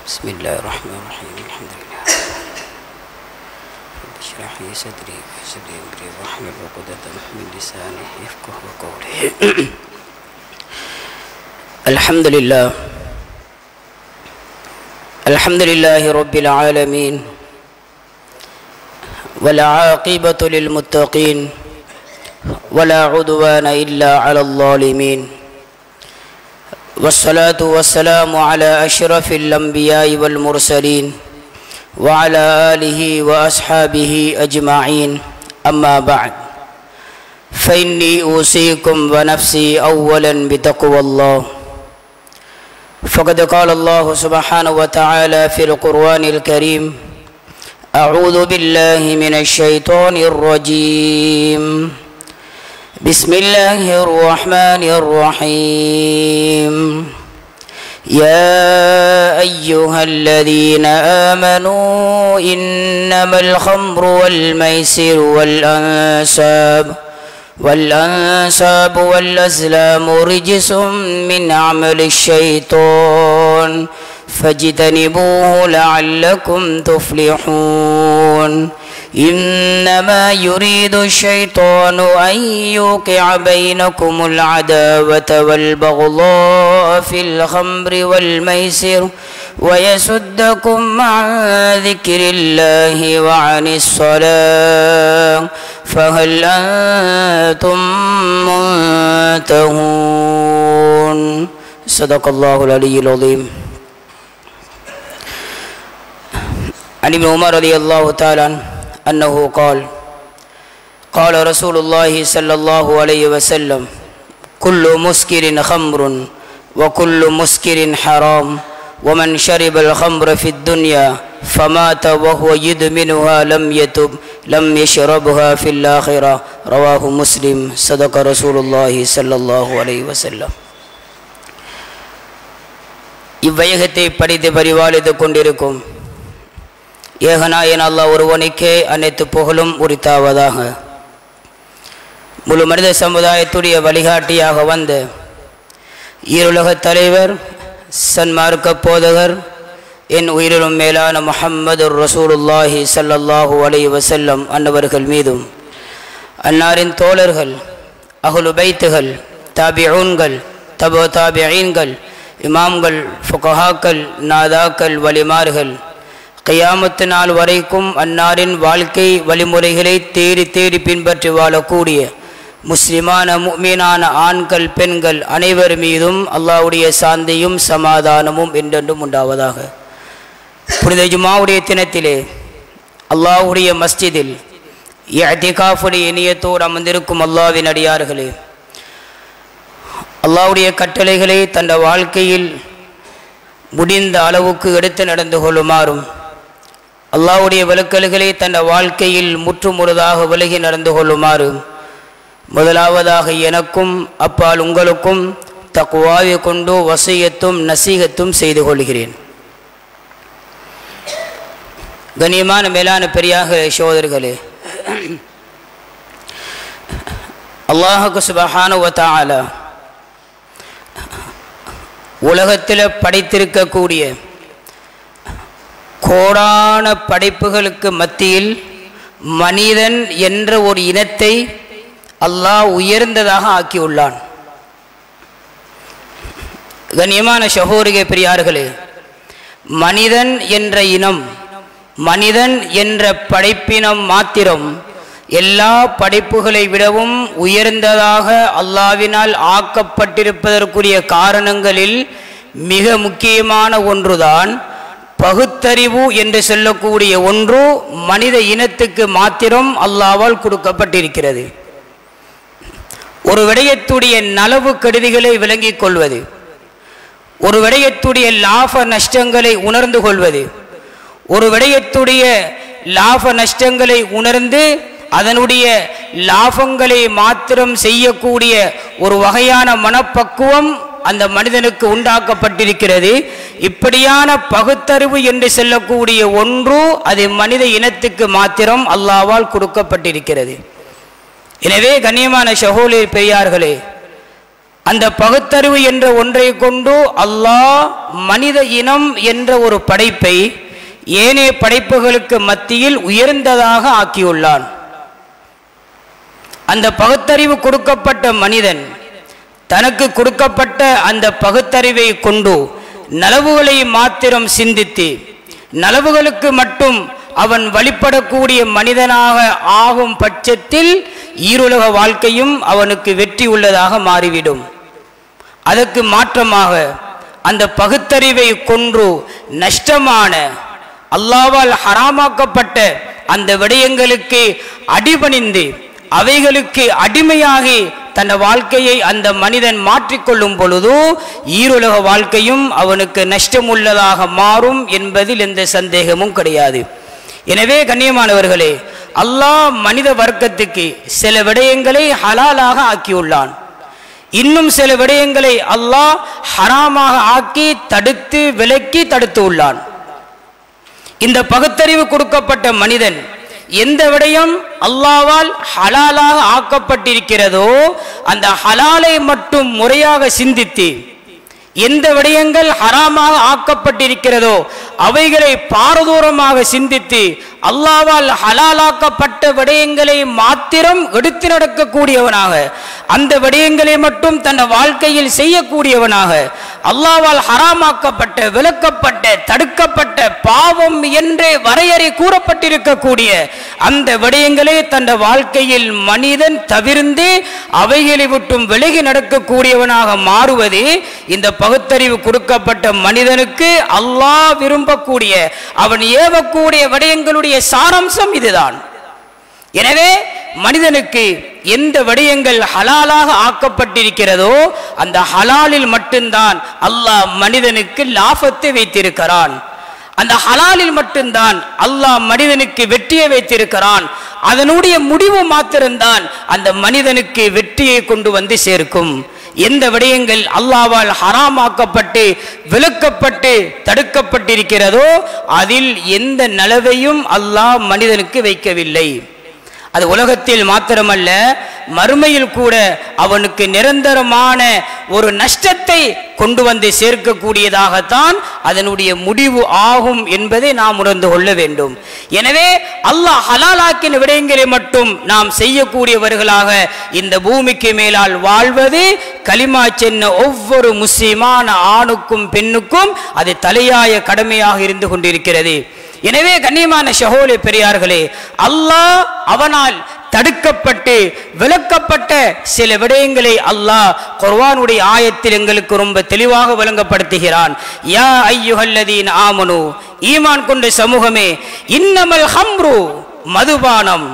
بسم الله الرحمن الرحيم الحمد لله رب اشرح لي صدري ويسر لي امري واحلل عقدة من لساني يفقه قولي الحمد لله الحمد لله رب العالمين والعاقبة للمتقين ولا عدوان إلا على الظالمين والصلاة والسلام على أشرف الأنبياء والمرسلين وعلى آله وأصحابه أجمعين أما بعد فإني أوصيكم ونفسي أولا بتقوى الله فقد قال الله سبحانه وتعالى في القرآن الكريم أعوذ بالله من الشيطان الرجيم بسم الله الرحمن الرحيم يا أيها الذين آمنوا إنما الخمر والميسر والأنساب والأنساب والأزلام رجس من عمل الشيطان فاجتنبوه لعلكم تفلحون إنما يريد الشيطان أن يوقع بينكم العداوة والبغضاء في الخمر والميسر ويسدكم عن ذكر الله وعن الصلاة فهل أنتم منتهون صدق الله العلي العظيم عن ابن عمر رضي الله تعالى عنه أنه قال قال رسول الله صلى الله عليه وسلم كل مسكر خمر وكل مسكر حرام ومن شرب الخمر في الدنيا فمات وهو يدمنها لم يتب لم يشربها في الآخرة رواه مسلم صدق رسول الله صلى الله عليه وسلم இவ்வையகத்தை படித்து பரிபாலித்துக் கொண்டிருக்கும் ஏகநாயன் அல்லாஹ் ஒருவனுக்கே அனைத்து புகழும் உரித்தாவதாக முழு மனித சமுதாயத்துடைய வழிகாட்டியாக வந்த ஈருலகத் தலைவர் சன்மார்க்க போதகர் என் உயிரிலும் மேலான முஹம்மது ரசூலுல்லாஹி சல்லல்லாஹூ அலை வசல்லம் அன்னவர்கள் மீதும் அன்னாரின் தோழர்கள் அகுலு பைத்துகள் தாபிஊன்கள் தபோ தாபியீன்கள் இமாம்கள் ஃபுகஹாக்கள் நாதாக்கள் வலிமார்கள் கையாமத்து நாள் வரைக்கும் அன்னாரின் வாழ்க்கை வழிமுறைகளை தேடி தேடி பின்பற்றி வாழக்கூடிய முஸ்லிமான முக்மீனான ஆண்கள் பெண்கள் அனைவர் மீதும் அல்லாவுடைய சாந்தியும் சமாதானமும் என்றென்றும் உண்டாவதாக புனித ஜுமாவுடைய தினத்திலே அல்லாஹுடைய மஸ்ஜிதில் இயத்திகாஃபுடைய இனியத்தோடு அமர்ந்திருக்கும் அல்லாவின் அடியார்களே அல்லாவுடைய கட்டளைகளை தந்த வாழ்க்கையில் முடிந்த அளவுக்கு எடுத்து நடந்து கொள்ளுமாறும் அல்லாவுடைய விளக்கல்களை தன் வாழ்க்கையில் முற்றுமுழுதாக விலகி நடந்து கொள்ளுமாறு முதலாவதாக எனக்கும் அப்பால் உங்களுக்கும் தக்குவாவை கொண்டு வசியத்தும் நசீகத்தும் செய்து கொள்கிறேன் கண்ணியமான மேலான பெரியாக சோதர்களே அல்லாஹுக்கு சுபஹானுவத்தால உலகத்தில் படைத்திருக்கக்கூடிய கோடான படைப்புகளுக்கு மத்தியில் மனிதன் என்ற ஒரு இனத்தை அல்லாஹ் உயர்ந்ததாக ஆக்கியுள்ளான் கண்ணியமான சகோரிகை பெரியார்களே மனிதன் என்ற இனம் மனிதன் என்ற படைப்பினம் மாத்திரம் எல்லா படைப்புகளை விடவும் உயர்ந்ததாக அல்லாவினால் ஆக்கப்பட்டிருப்பதற்குரிய காரணங்களில் மிக முக்கியமான ஒன்றுதான் பகுத்தறிவு என்று சொல்லக்கூடிய ஒன்று மனித இனத்துக்கு மாத்திரம் அல்லாவால் கொடுக்கப்பட்டிருக்கிறது ஒரு விடயத்துடைய நலவு கருதிகளை விளங்கிக் கொள்வது ஒரு விடயத்துடைய லாப நஷ்டங்களை உணர்ந்து கொள்வது ஒரு விடயத்துடைய லாப நஷ்டங்களை உணர்ந்து அதனுடைய லாபங்களை மாத்திரம் செய்யக்கூடிய ஒரு வகையான மனப்பக்குவம் அந்த மனிதனுக்கு உண்டாக்கப்பட்டிருக்கிறது இப்படியான பகுத்தறிவு என்று சொல்லக்கூடிய ஒன்று அது மனித இனத்துக்கு மாத்திரம் அல்லாவால் கொடுக்கப்பட்டிருக்கிறது எனவே கண்ணியமான சகோதரி பெரியார்களே அந்த பகுத்தறிவு என்ற ஒன்றை கொண்டு அல்லாஹ் மனித இனம் என்ற ஒரு படைப்பை ஏனைய படைப்புகளுக்கு மத்தியில் உயர்ந்ததாக ஆக்கியுள்ளான் அந்த பகுத்தறிவு கொடுக்கப்பட்ட மனிதன் தனக்கு கொடுக்கப்பட்ட அந்த பகுத்தறிவை கொண்டு நலவுகளை மாத்திரம் சிந்தித்து நலவுகளுக்கு மட்டும் அவன் வழிபடக்கூடிய மனிதனாக ஆகும் பட்சத்தில் ஈருலக வாழ்க்கையும் அவனுக்கு வெற்றி உள்ளதாக மாறிவிடும் அதற்கு மாற்றமாக அந்த பகுத்தறிவை கொன்று நஷ்டமான அல்லாவால் ஹராமாக்கப்பட்ட அந்த விடயங்களுக்கு அடிபணிந்து அவைகளுக்கு அடிமையாகி தன் வாழ்க்கையை அந்த மனிதன் மாற்றிக்கொள்ளும் பொழுது ஈருலக வாழ்க்கையும் அவனுக்கு நஷ்டமுள்ளதாக மாறும் என்பதில் எந்த சந்தேகமும் கிடையாது எனவே கண்ணியமானவர்களே அல்லாஹ் மனித வர்க்கத்துக்கு சில விடயங்களை ஹலாலாக ஆக்கியுள்ளான் இன்னும் சில விடயங்களை அல்லாஹ் ஹராமாக ஆக்கி தடுத்து விலக்கி தடுத்து உள்ளான் இந்த பகுத்தறிவு கொடுக்கப்பட்ட மனிதன் எந்த விடயம் அல்லாவால் ஹலாலாக ஆக்கப்பட்டிருக்கிறதோ அந்த ஹலாலை மட்டும் முறையாக சிந்தித்து எந்த விடயங்கள் ஹராமாக ஆக்கப்பட்டிருக்கிறதோ அவைகளை பாரதூரமாக சிந்தித்து அல்லாவால் ஹலாலாக்கப்பட்ட விடயங்களை மாத்திரம் எடுத்து நடக்கக்கூடியவனாக அந்த விடயங்களை மட்டும் தன் வாழ்க்கையில் செய்யக்கூடியவனாக அல்லாவால் ஹராமாக்கப்பட்ட விலக்கப்பட்ட தடுக்கப்பட்ட பாவம் என்றே வரையறை கூறப்பட்டிருக்கக்கூடிய அந்த விடயங்களை தன் வாழ்க்கையில் மனிதன் தவிர்ந்து அவைகளை விட்டும் விலகி நடக்கக்கூடியவனாக மாறுவது இந்த பகுத்தறிவு கொடுக்கப்பட்ட மனிதனுக்கு அல்லாஹ் விரும்பக்கூடிய அவன் ஏவக்கூடிய விடயங்களுடைய சாராம்சம் இதுதான் எனவே மனிதனுக்கு எந்த விடயங்கள் ஹலாலாக ஆக்கப்பட்டிருக்கிறதோ அந்த ஹலாலில் மட்டும்தான் அல்லாஹ் மனிதனுக்கு லாபத்தை வைத்திருக்கிறான் அந்த ஹலாலில் மட்டும்தான் அல்லாஹ் மனிதனுக்கு வெற்றியை வைத்திருக்கிறான் அதனுடைய முடிவு மாத்திரம்தான் அந்த மனிதனுக்கு வெற்றியை கொண்டு வந்து சேர்க்கும் எந்த விடயங்கள் அல்லாவால் ஹராமாக்கப்பட்டு விலக்கப்பட்டு தடுக்கப்பட்டிருக்கிறதோ அதில் எந்த நலவையும் அல்லாஹ் மனிதனுக்கு வைக்கவில்லை அது உலகத்தில் மாத்திரமல்ல மறுமையில் கூட அவனுக்கு நிரந்தரமான ஒரு நஷ்டத்தை கொண்டு வந்து சேர்க்கக்கூடியதாகத்தான் அதனுடைய முடிவு ஆகும் என்பதை நாம் உணர்ந்து கொள்ள வேண்டும் எனவே அல்லாஹ் ஹலாலாக்கின விடயங்களை மட்டும் நாம் செய்யக்கூடியவர்களாக இந்த பூமிக்கு மேலால் வாழ்வது கலிமா சென்ன ஒவ்வொரு முஸ்லிமான ஆணுக்கும் பெண்ணுக்கும் அது தலையாய கடமையாக இருந்து கொண்டிருக்கிறது எனவே கண்ணியமான ஷஹோலே பெரியார்களே அல்லாஹ் அவனால் தடுக்கப்பட்டு விளக்கப்பட்ட சில விடயங்களை அல்லாஹ் குர்வானுடைய ஆயத்தில் எங்களுக்கு ரொம்ப தெளிவாக விளங்கப்படுத்துகிறான் யா ஐயுஹல்லதீன் ஆமனு ஈமான் கொண்ட சமூகமே இன்னமல் ஹம்ரு மதுபானம்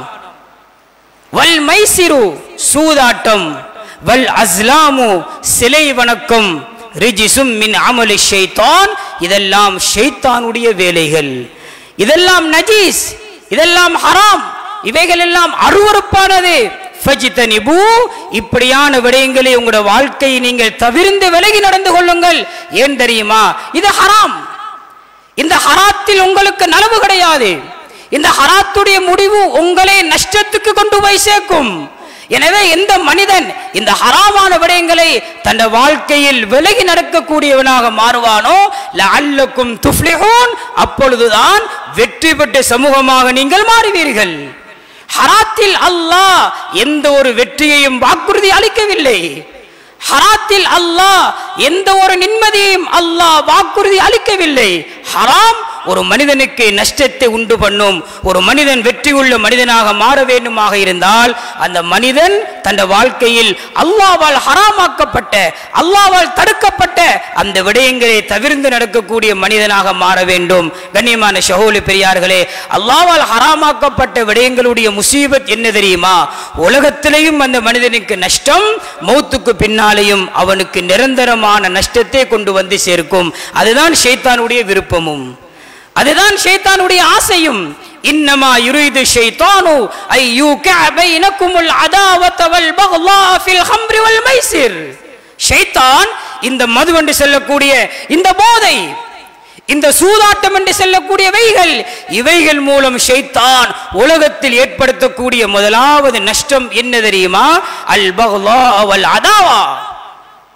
வல் மைசிரு சூதாட்டம் வல் அஸ்லாமு சிலை வணக்கம் ரிஜிசும் மின் அமலி ஷைத்தான் இதெல்லாம் ஷைத்தானுடைய வேலைகள் இதெல்லாம் நஜீஸ் இதெல்லாம் ஹராம் இவைகள் எல்லாம் அருவறுப்பானது ஃபஜித்தனிபு இப்படியான விடயங்களை உங்களுடைய வாழ்க்கையை நீங்கள் தவிர்ந்து விலகி நடந்து கொள்ளுங்கள் ஏன் தெரியுமா இது ஹராம் இந்த ஹராத்தில் உங்களுக்கு நலவு கிடையாது இந்த ஹராத்துடைய முடிவு உங்களை நஷ்டத்துக்கு கொண்டு போய் சேர்க்கும் எனவே எந்த மனிதன் இந்த ஹராமான விடயங்களை தன் வாழ்க்கையில் விலகி நடக்கக்கூடியவனாக மாறுவானோ லஅல்லக்கும் துஃப்லிஹூன் அப்பொழுதுதான் வெற்றி பெற்ற சமூகமாக நீங்கள் மாறுவீர்கள் ஹராத்தில் அல்லாஹ் எந்த ஒரு வெற்றியையும் வாக்குறுதி அளிக்கவில்லை ஹராத்தில் அல்லாஹ் எந்த ஒரு நிம்மதியையும் அல்லாஹ் வாக்குறுதி அளிக்கவில்லை ஹராம் ஒரு மனிதனுக்கு நஷ்டத்தை உண்டு பண்ணும் ஒரு மனிதன் வெற்றி உள்ள மனிதனாக மாற வேண்டுமாக இருந்தால் அந்த மனிதன் தன் வாழ்க்கையில் அல்லாவால் ஹராமாக்கப்பட்ட அல்லாவால் தடுக்கப்பட்ட அந்த விடயங்களை தவிர்ந்து நடக்கக்கூடிய மனிதனாக மாற வேண்டும் கண்ணியமான ஷஹோலி பெரியார்களே அல்லாவால் ஹராமாக்கப்பட்ட விடயங்களுடைய முசீபத் என்ன தெரியுமா உலகத்திலேயும் அந்த மனிதனுக்கு நஷ்டம் மௌத்துக்கு பின்னாலேயும் அவனுக்கு நிரந்தரமான நஷ்டத்தை கொண்டு வந்து சேர்க்கும் அதுதான் ஷைத்தானுடைய விருப்பமும் அதுதான் ஷைத்தானுடைய ஆசையும் இன்னமா யுரீது ஷைத்தானு ஐ யூகஅ பைனகுமுல் அதாவத வல் பக்லா ஃபில் ஹம்ரி வல் மைசிர் ஷைத்தான் இந்த மது என்று சொல்லக்கூடிய இந்த போதை இந்த சூதாட்டம் என்று சொல்லக்கூடியவைகள் இவைகள் மூலம் ஷைத்தான் உலகத்தில் ஏற்படுத்தக்கூடிய முதலாவது நஷ்டம் என்ன தெரியுமா அல் பக்லா வல் அதாவா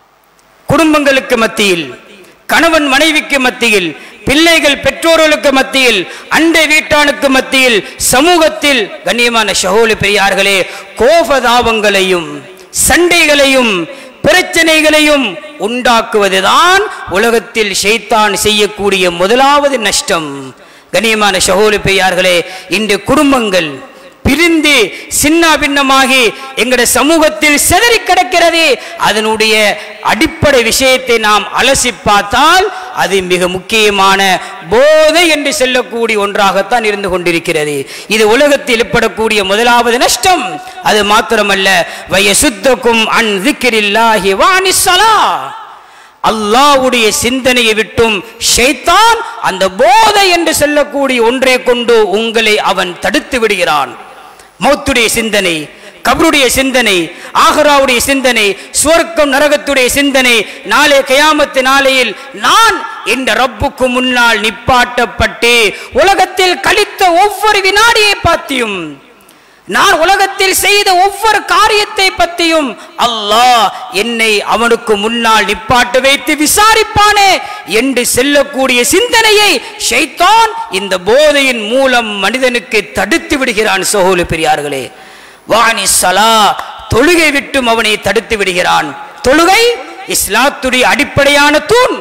குடும்பங்களுக்கு மத்தியில் கணவன் மனைவிக்கு மத்தியில் பிள்ளைகள் பெற்றோர்களுக்கு மத்தியில் அண்டை வீட்டானுக்கு மத்தியில் சமூகத்தில் கண்ணியமான சகோலி பெரியார்களே கோபதாபங்களையும் சண்டைகளையும் பிரச்சனைகளையும் உண்டாக்குவதுதான் உலகத்தில் ஷைத்தான் செய்யக்கூடிய முதலாவது நஷ்டம் கண்ணியமான சகோலி பெரியார்களே இன்று குடும்பங்கள் பிரிந்து சின்ன பின்னமாகி எங்களுடைய சமூகத்தில் சிதறி கிடக்கிறது அதனுடைய அடிப்படை விஷயத்தை நாம் அலசி பார்த்தால் அது மிக முக்கியமான போதை என்று சொல்லக்கூடிய ஒன்றாகத்தான் இருந்து கொண்டிருக்கிறது இது உலகத்தில் ஏற்படக்கூடிய முதலாவது நஷ்டம் அது மாத்திரமல்ல வயசுத்தக்கும் அன் திக்கிரில்லாஹி வாணிசலா அல்லாவுடைய சிந்தனையை விட்டும் ஷைத்தான் அந்த போதை என்று சொல்லக்கூடிய ஒன்றை கொண்டு உங்களை அவன் தடுத்து விடுகிறான் மௌத்துடைய சிந்தனை கபருடைய சிந்தனை ஆகராவுடைய சிந்தனை சுவர்க்கம் நரகத்துடைய சிந்தனை நாளே கயாமத்து நாளையில் நான் இந்த ரப்புக்கு முன்னால் நிப்பாட்டப்பட்டு உலகத்தில் கழித்த ஒவ்வொரு வினாடியை பார்த்தியும் நான் உலகத்தில் செய்த ஒவ்வொரு காரியத்தை பற்றியும் அல்லாஹ் என்னை அவனுக்கு முன்னால் நிப்பாட்டு வைத்து விசாரிப்பானே என்று செல்லக்கூடிய சிந்தனையை ஷைத்தான் இந்த போதையின் மூலம் மனிதனுக்கு தடுத்து விடுகிறான் சோஹோலு பெரியார்களே வாணி சலா தொழுகை விட்டும் அவனை தடுத்து விடுகிறான் தொழுகை இஸ்லாத்துடைய அடிப்படையான தூண்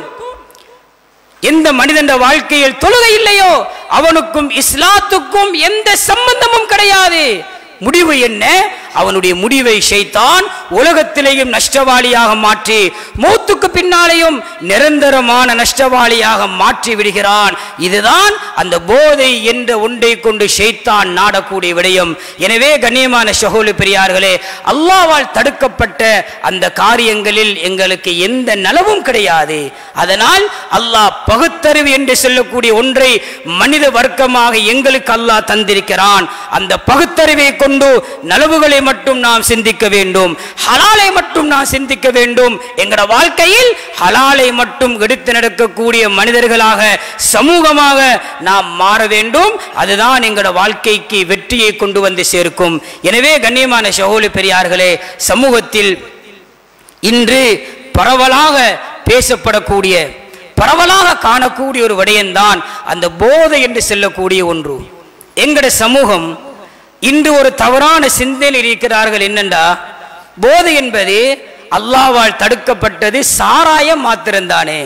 எந்த மனிதன் வாழ்க்கையில் தொழுகை இல்லையோ அவனுக்கும் இஸ்லாத்துக்கும் எந்த சம்பந்தமும் கிடையாது முடிவு என்ன அவனுடைய முடிவை ஷைத்தான் உலகத்திலேயும் நஷ்டவாளியாக மாற்றி மௌத்துக்கு பின்னாலேயும் நிரந்தரமான நஷ்டவாளியாக மாற்றி விடுகிறான் இதுதான் அந்த போதை என்ற ஒன்றை கொண்டு ஷைத்தான் நாடக்கூடிய விடயம் எனவே கண்ணியமான சகோலு பெரியார்களே அல்லாவால் தடுக்கப்பட்ட அந்த காரியங்களில் எங்களுக்கு எந்த நலவும் கிடையாது அதனால் அல்லாஹ் பகுத்தறிவு என்று சொல்லக்கூடிய ஒன்றை மனித வர்க்கமாக எங்களுக்கு அல்லாஹ் தந்திருக்கிறான் அந்த பகுத்தறிவை கொண்டு நலவுகளை மட்டும் நாம் சிந்திக்க வேண்டும் ஹலாலை மட்டும் நாம் சிந்திக்க வேண்டும் எங்கட வாழ்க்கையில் ஹலாலை மட்டும் எடுத்து நடக்கக்கூடிய மனிதர்களாக சமூகமாக நாம் மாற வேண்டும் அதுதான் எங்கட வாழ்க்கைக்கு வெற்றியை கொண்டு வந்து சேர்க்கும் எனவே கண்ணியமான சகோலி பெரியார்களே சமூகத்தில் இன்று பரவலாக பேசப்படக்கூடிய பரவலாக காணக்கூடிய ஒரு விடயம்தான் அந்த போதை என்று சொல்லக்கூடிய ஒன்று எங்கட சமூகம் இன்று ஒரு தவறான சிந்தனையில் இருக்கிறார்கள் என்னண்டா போதை என்பது அல்லாவால் தடுக்கப்பட்டது சாராயம் மாத்திரம்தானே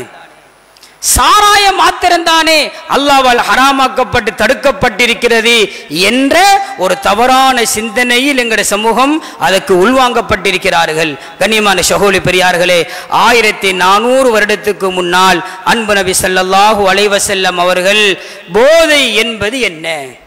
சாராயம் மாத்திரம்தானே அல்லாவால் ஹராமாக்கப்பட்டு தடுக்கப்பட்டிருக்கிறது என்ற ஒரு தவறான சிந்தனையில் எங்களுடைய சமூகம் அதற்கு உள்வாங்கப்பட்டிருக்கிறார்கள் கண்ணியமான சகோலி பெரியார்களே ஆயிரத்தி நானூறு வருடத்துக்கு முன்னால் அன்பு நபி ஸல்லல்லாஹு அலைஹி வஸல்லம் அவர்கள் போதை என்பது என்ன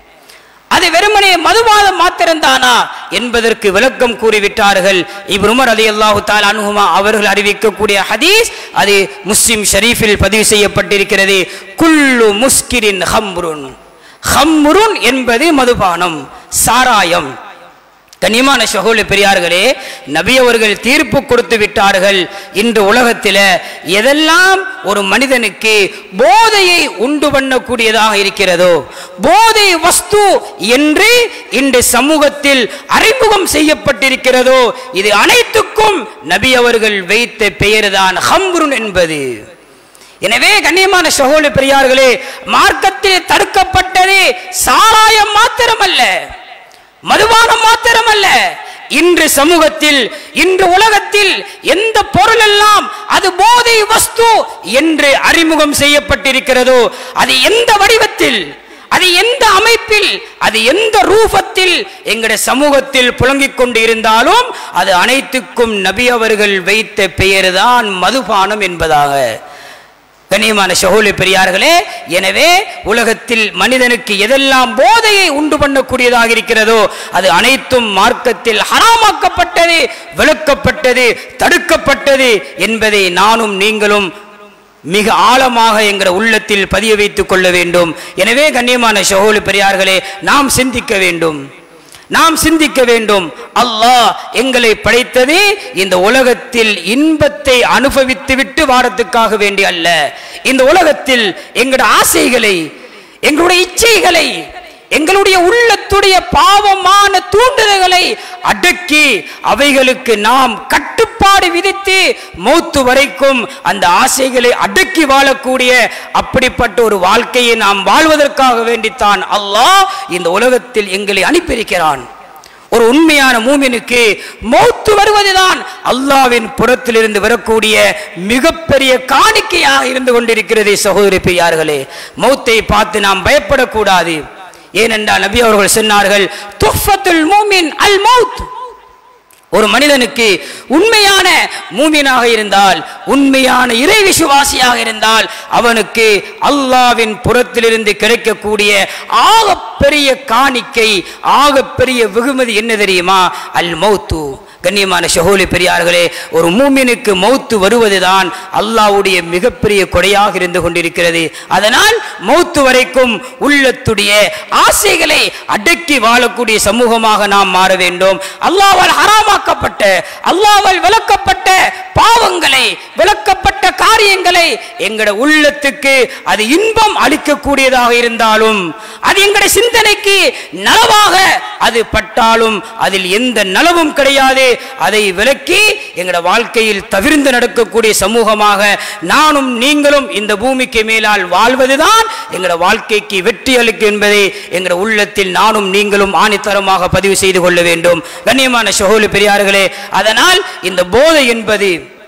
அது வெறுமனே மதுவாதம் மாத்திரம்தானா என்பதற்கு விளக்கம் கூறிவிட்டார்கள் இப்ருமர் அலி அல்லாஹு தால் அனுகுமா அவர்கள் அறிவிக்கக்கூடிய ஹதீஸ் அது முஸ்லிம் ஷரீஃபில் பதிவு செய்யப்பட்டிருக்கிறது குல்லு முஸ்கிரின் ஹம்ருன் ஹம்ருன் என்பது மதுபானம் சாராயம் கண்ணியமான சகோல பெரியார்களே நபி அவர்கள் தீர்ப்பு கொடுத்து விட்டார்கள் இன்று உலகத்தில் எதெல்லாம் ஒரு மனிதனுக்கு போதையை உண்டு பண்ணக்கூடியதாக இருக்கிறதோ போதை வஸ்து என்று இன்று சமூகத்தில் அறிமுகம் செய்யப்பட்டிருக்கிறதோ இது அனைத்துக்கும் நபி அவர்கள் வைத்த பெயர்தான் ஹம்ருன் என்பது எனவே கண்ணியமான சகோல பெரியார்களே மார்க்கத்தில் தடுக்கப்பட்டது சாராயம் மாத்திரமல்ல மதுபானம் மாத்திரமல்ல இன்று சமூகத்தில் இன்று உலகத்தில் எந்த பொருள் எல்லாம் அது போதை வஸ்து என்று அறிமுகம் செய்யப்பட்டிருக்கிறதோ அது எந்த வடிவத்தில் அது எந்த அமைப்பில் அது எந்த ரூபத்தில் எங்களுடைய சமூகத்தில் புழங்கிக் கொண்டு இருந்தாலும் அது அனைத்துக்கும் நபி அவர்கள் வைத்த பெயர்தான் மதுபானம் என்பதாக கண்ணியமான சகோலி பெரியார்களே எனவே உலகத்தில் மனிதனுக்கு எதெல்லாம் போதையை உண்டு பண்ணக்கூடியதாக இருக்கிறதோ அது அனைத்தும் மார்க்கத்தில் ஹராமாக்கப்பட்டது விளக்கப்பட்டது தடுக்கப்பட்டது என்பதை நானும் நீங்களும் மிக ஆழமாக என்கிற உள்ளத்தில் பதிய வைத்துக் கொள்ள வேண்டும் எனவே கண்ணியமான சகோலி பெரியார்களே நாம் சிந்திக்க வேண்டும் நாம் சிந்திக்க வேண்டும் அல்லாஹ் எங்களை படைத்தது இந்த உலகத்தில் இன்பத்தை அனுபவித்து விட்டு வாரத்துக்காக வேண்டி அல்ல இந்த உலகத்தில் எங்களுடைய ஆசைகளை எங்களுடைய இச்சைகளை எங்களுடைய உள்ளத்துடைய பாவமான தூண்டுதல்களை அடக்கி அவைகளுக்கு நாம் கட்டுப்பாடு விதித்து மௌத்து வரைக்கும் அந்த ஆசைகளை அடக்கி வாழக்கூடிய அப்படிப்பட்ட ஒரு வாழ்க்கையை நாம் வாழ்வதற்காக வேண்டித்தான் அல்லாஹ் இந்த உலகத்தில் எங்களை அனுப்பியிருக்கிறான் ஒரு உண்மையான மூமினுக்கு மௌத்து வருவதுதான் அல்லாவின் புறத்திலிருந்து வரக்கூடிய மிகப்பெரிய காணிக்கையாக இருந்து கொண்டிருக்கிறது சகோதரி பெரியார்களே மௌத்தை பார்த்து நாம் பயப்படக்கூடாது ஏனென்றால் நபி அவர்கள் சொன்னார்கள் துஃபத்துல் மூமின் அல் மௌத் ஒரு மனிதனுக்கு உண்மையான மூமியனாக இருந்தால் உண்மையான இறை விசுவாசியாக இருந்தால் அவனுக்கு அல்லாவின் புறத்திலிருந்து கிடைக்கக்கூடிய ஆகப்பெரிய காணிக்கை ஆகப்பெரிய வெகுமதி என்ன தெரியுமா அல் மௌத்து கண்ணியமான ஷஹோலி பெரியார்களே ஒரு மூமினுக்கு மௌத்து வருவதுதான் அல்லாஹ்வுடைய மிகப்பெரிய கொடையாக இருந்து கொண்டிருக்கிறது அதனால் மௌத்து வரைக்கும் உள்ளத்துடைய ஆசைகளை அடக்கி வாழக்கூடிய சமூகமாக நாம் மாற வேண்டும் அல்லாஹ்வால் ஹராமாக்கப்பட்ட அல்லாஹ்வால் விளக்கப்பட்ட பாவங்களை விளக்கப்பட்ட காரியங்களை எங்கட உள்ளத்துக்கு அது இன்பம் அளிக்கக்கூடியதாக இருந்தாலும் அது எங்கட சிந்தனைக்கு நலவாக அது பட்டாலும் அதில் எந்த நலவும் கிடையாது அதை விலக்கி எங்கட வாழ்க்கையில் தவிர்ந்து நடக்கக்கூடிய சமூகமாக நானும் நீங்களும் இந்த பூமிக்கு மேலால் வாழ்வதுதான் எங்கட வாழ்க்கைக்கு வெற்றி அளிக்கும் என்பதை எங்கட உள்ளத்தில் நானும் நீங்களும் ஆணித்தரமாக பதிவு செய்து கொள்ள வேண்டும் கண்ணியமான சகோலி பெரியார்களே அதனால் இந்த போதை என்பது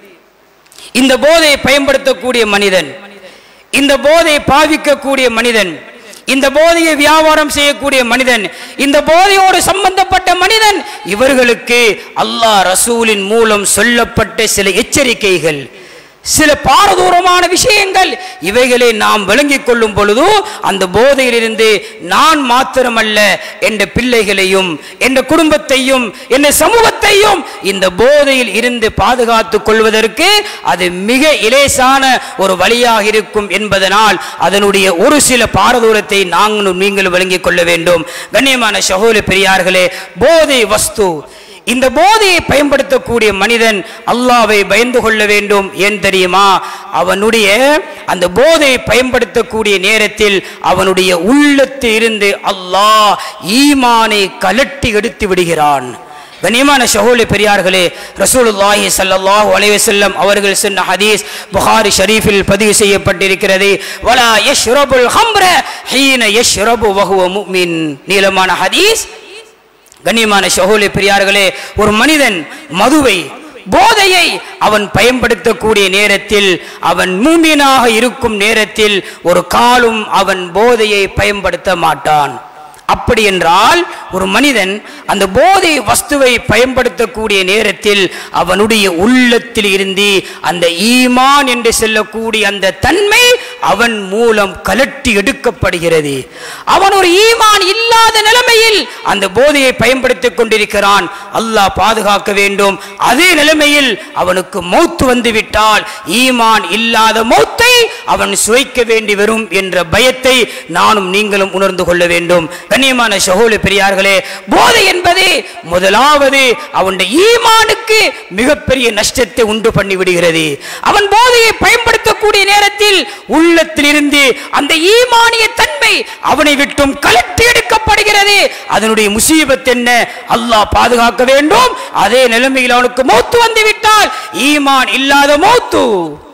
இந்த போதையை பயன்படுத்தக்கூடிய மனிதன் இந்த போதையை பாவிக்கக்கூடிய மனிதன் இந்த போதையை வியாபாரம் செய்யக்கூடிய மனிதன் இந்த போதையோடு சம்பந்தப்பட்ட மனிதன் இவர்களுக்கு அல்லாஹ் ரசூலின் மூலம் சொல்லப்பட்ட சில எச்சரிக்கைகள் சில பாரதூரமான விஷயங்கள் இவைகளை நாம் விளங்கிக் கொள்ளும் பொழுது அந்த போதையிலிருந்து நான் மாத்திரமல்ல என்ற பிள்ளைகளையும் என்ற குடும்பத்தையும் என்ற சமூகத்தையும் இந்த போதையில் இருந்து பாதுகாத்துக் கொள்வதற்கு அது மிக இலேசான ஒரு வழியாக இருக்கும் என்பதனால் அதனுடைய ஒரு சில பாரதூரத்தை நாங்களும் நீங்கள் விளங்கிக் கொள்ள வேண்டும் கண்ணியமான சகோதர பெரியார்களே போதை வஸ்து இந்த போதையை பயன்படுத்தக்கூடிய மனிதன் அல்லாவை பயந்து கொள்ள வேண்டும் ஏன் தெரியுமா அவனுடைய அந்த போதையை பயன்படுத்தக்கூடிய நேரத்தில் அவனுடைய உள்ளத்தில் இருந்து அல்லாஹ் ஈமானை கலட்டி எடுத்து விடுகிறான் கண்ணியமான ஷஹோலி பெரியார்களே ரசூலுல்லாஹி ஸல்லல்லாஹு அலைஹி வஸல்லம் அவர்கள் சொன்ன ஹதீஸ் புகாரி ஷரீஃபில் பதிவு செய்யப்பட்டிருக்கிறது வலா யஷ்ரபுல் ஹம்ர ஹீன யஷ்ரபு வஹுவ முஃமின் நீளமான ஹதீஸ் கண்ணியமான ஷஹோலி பெரியார்களே ஒரு மனிதன் மதுவை போதையை அவன் பயன்படுத்தக்கூடிய நேரத்தில் அவன் மூமியனாக இருக்கும் நேரத்தில் ஒரு காலும் அவன் போதையை பயன்படுத்த மாட்டான் அப்படி என்றால் ஒரு மனிதன் அந்த போதை வஸ்துவை பயன்படுத்தக்கூடிய நேரத்தில் அவனுடைய உள்ளத்தில் இருந்து அந்த ஈமான் என்று சொல்லக்கூடிய அந்த தன்மை அவன் மூலம் கலட்டி எடுக்கப்படுகிறது அவன் ஒரு ஈமான் இல்லாத நிலைமையில் அந்த போதையை பயன்படுத்திக் கொண்டிருக்கிறான் அல்லாஹ் பாதுகாக்க வேண்டும் அதே நிலைமையில் அவனுக்கு மௌத்து வந்துவிட்டால் ஈமான் இல்லாத மௌத்தை அவன் சுவைக்க வேண்டி வரும் என்ற பயத்தை நானும் நீங்களும் உணர்ந்து கொள்ள வேண்டும் கண்ணியமான சகோல பெரியார்களே போதை என்பது முதலாவது அவனுடைய ஈமானுக்கு மிகப்பெரிய நஷ்டத்தை உண்டு பண்ணி விடுகிறது அவன் போதையை பயன்படுத்தக்கூடிய நேரத்தில் உள்ளத்திலிருந்து அந்த ஈமானிய தன்மை அவனை விட்டும் கலட்டி எடுக்கப்படுகிறது அதனுடைய முசீபத் என்ன அல்லாஹ் பாதுகாக்க வேண்டும் அதே நிலைமையில் அவனுக்கு மௌத்து வந்து விட்டால் ஈமான் இல்லாத மௌத்து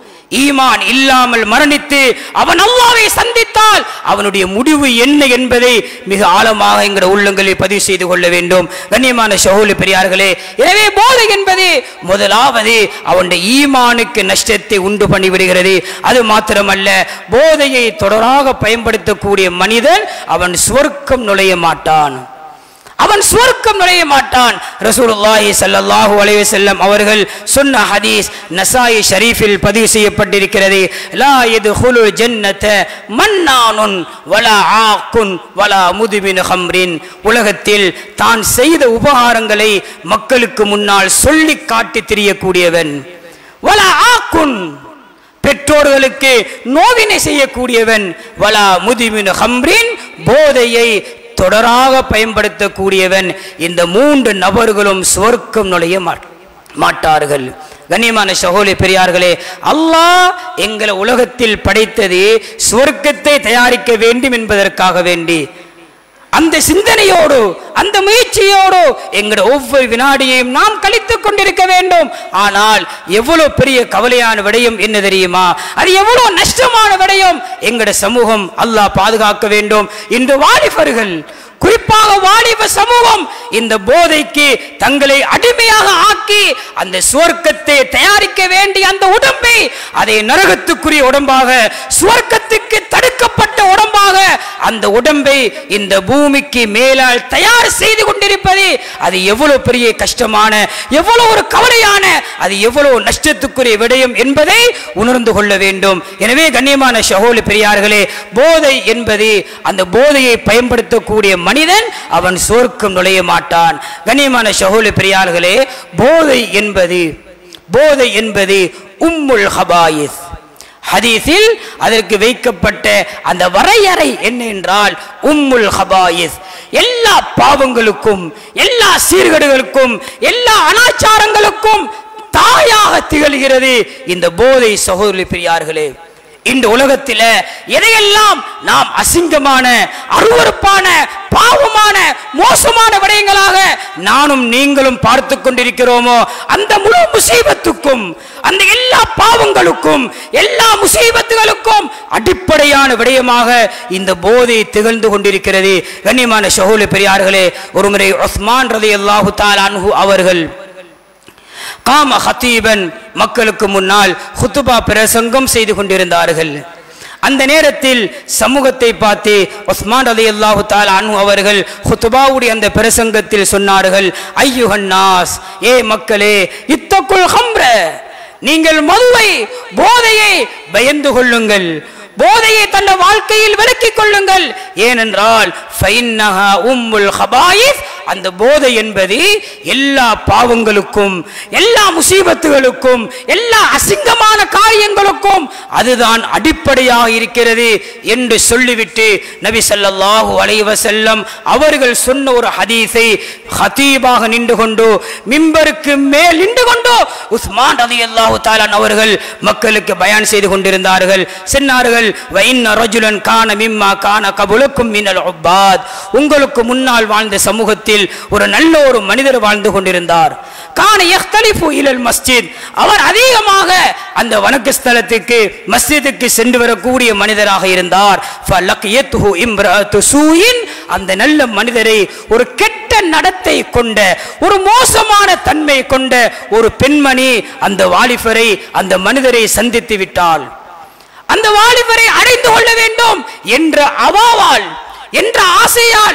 ஈமான் இல்லாமல் மரணித்து அவன் அல்லாவை சந்தித்தால் அவனுடைய முடிவு என்ன என்பதை மிக ஆழமாக எங்கள் உள்ளங்களில் பதிவு செய்து கொள்ள வேண்டும் கண்ணியமான ஷஹூலி பெரியார்களே எனவே போதை என்பது முதலாவது அவனுடைய ஈமானுக்கு நஷ்டத்தை உண்டு பண்ணிவிடுகிறது அது மாத்திரமல்ல போதையை தொடராக பயன்படுத்தக்கூடிய மனிதன் அவன் சுவர்க்கம் நுழைய மாட்டான் அவன் சுவர்க்கம் நுழைய மாட்டான் ரசூலுல்லாஹி ஸல்லல்லாஹு அலைஹி வஸல்லம் அவர்கள் சொன்ன ஹதீஸ் நசாயி ஷரீஃபில் பதிவு செய்யப்பட்டிருக்கிறது லா யதுஹுலு ஜன்னத மன்னானுன் வலா ஆக்குன் வலா முதுமின் ஹம்ரின் உலகத்தில் தான் செய்த உபகாரங்களை மக்களுக்கு முன்னால் சொல்லி காட்டி திரியக்கூடியவன் வலா ஆக்குன் பெற்றோர்களுக்கு நோவினை செய்யக்கூடியவன் வலா முதிமின் ஹம்ரின் போதையை தொடராக பயன்படுத்தக்கூடியவன் இந்த மூன்று நபர்களும் சுவர்க்கம் நுழைய மாட்- மாட்டார்கள் கண்ணியமான சகோதரி பெரியார்களே அல்லாஹ் எங்களை உலகத்தில் படைத்தது சுவர்க்கத்தை தயாரிக்க வேண்டும் என்பதற்காக வேண்டி அந்த சிந்தனையோடு அந்த முயற்சியோடு எங்களுடைய ஒவ்வொரு வினாடியையும் நாம் கழித்துக் கொண்டிருக்க வேண்டும் ஆனால் எவ்வளவு பெரிய கவலையான விடயம் என்ன தெரியுமா அது எவ்வளவு நஷ்டமான விடயம் எங்களுடைய சமூகம் அல்லாஹ் பாதுகாக்க வேண்டும் இன்று வாலிபர்கள் குறிப்பாக வாலிப சமூகம் இந்த போதைக்கு தங்களை அடிமையாக ஆக்கி அந்த சுவர்க்கத்தை தயாரிக்க வேண்டிய அந்த உடம்பை அதை நரகத்துக்குரிய உடம்பாக சுவர்க்கத்துக்கு தடுக்கப்பட்ட உடம்பாக அந்த உடம்பை இந்த பூமிக்கு மேலால் தயார் செய்து கொண்டிருப்பது அது எவ்வளவு பெரிய கஷ்டமான எவ்வளவு ஒரு கவலையான அது எவ்வளவு நஷ்டத்துக்குரிய விடயம் என்பதை உணர்ந்து கொள்ள வேண்டும் எனவே கண்ணியமான சகோலி பெரியார்களே போதை என்பது அந்த போதையை பயன்படுத்தக்கூடிய மனிதன் அவன் சொர்க்கம் நுழைய மாட்டான் கண்ணியமான சகோலி பெரியார்களே போதை என்பது போதை என்பது உம்முல் ஹபாயிஸ் ஹதீஸில் அதற்கு வைக்கப்பட்ட அந்த வரையறை என்ன என்றால் உம்முல் ஹபாயிஸ் எல்லா பாவங்களுக்கும் எல்லா சீர்கேடுகளுக்கும் எல்லா அனாச்சாரங்களுக்கும் தாயாக திகழ்கிறது இந்த போதை சகோதரி பெரியார்களே இந்த உலகத்தில எதையெல்லாம் நாம் அசிங்கமான அருவருப்பான பாவமான மோசமான விடயங்களாக நானும் நீங்களும் பார்த்து கொண்டிருக்கிறோமோ அந்த முழு முசீபத்துக்கும் அந்த எல்லா பாவங்களுக்கும் எல்லா முசீபத்துகளுக்கும் அடிப்படையான விடயமாக இந்த போதை திகழ்ந்து கொண்டிருக்கிறது கண்ணியமான ஷஹூல் பெரியார்களே ஒருமுறை உஸ்மான் ரதி அல்லாஹு அன்ஹு அவர்கள் காம ஹத்தீபன் மக்களுக்கு முன்னால் ஹுத்துபா பிரசங்கம் செய்து கொண்டிருந்தார்கள் அந்த நேரத்தில் சமூகத்தை பார்த்து உஸ்மான் ரதி அல்லாஹு அனு அவர்கள் ஹுத்துபாவுடைய அந்த பிரசங்கத்தில் சொன்னார்கள் ஐயுஹன்னாஸ் ஏ மக்களே இத்தக்குள் ஹம்ர நீங்கள் மதுவை போதையை பயந்து கொள்ளுங்கள் போதையை தன்னை வாழ்க்கையில் விலக்கிக் கொள்ளுங்கள் ஏனென்றால் ஃபைன்னஹா உம்முல் ஹபாயிஸ் அந்த போதை என்பது எல்லா பாவங்களுக்கும் எல்லா முசீபத்துகளுக்கும் எல்லா அசிங்கமான காரியங்களுக்கும் அதுதான் அடிப்படையாக இருக்கிறது என்று சொல்லிவிட்டு நபி ஸல்லல்லாஹு அலைஹி வஸல்லம் அவர்கள் சொன்ன ஒரு ஹதீஸை ஹதீபாக நின்று கொண்டு மிம்பருக்கு மேல் நின்று கொண்டு உஸ்மான் ரலியல்லாஹு தஆலா அவர்கள் மக்களுக்கு பயான் செய்து கொண்டிருந்தார்கள் சொன்னார்கள் வைன்ன ரஜுலன் கான மிம்மா கான கபுலுக்கும் மினல் உப்பாத் உங்களுக்கு முன்னால் வாழ்ந்த சமூகத்தில் ஒரு நல்ல ஒரு மனிதர் வாழ்ந்து கொண்டிருந்தார் கான யஹ்தலிஃபு இலல் மஸ்ஜித் அவர் அதிகமாக அந்த வணக்க ஸ்தலத்துக்கு மஸ்ஜிதுக்கு சென்று வரக்கூடிய மனிதராக இருந்தார் ஃபலக்யத்துஹு இம்ரஅத்து சூயின் அந்த நல்ல மனிதரை ஒரு கெட்ட நடத்தை கொண்ட ஒரு மோசமான தன்மை கொண்ட ஒரு பெண்மணி அந்த வாலிபரை அந்த மனிதரை சந்தித்து விட்டாள் அந்த வாலிபரை அடைந்து கொள்ள வேண்டும் என்ற அவாவால் என்ற ஆசையால்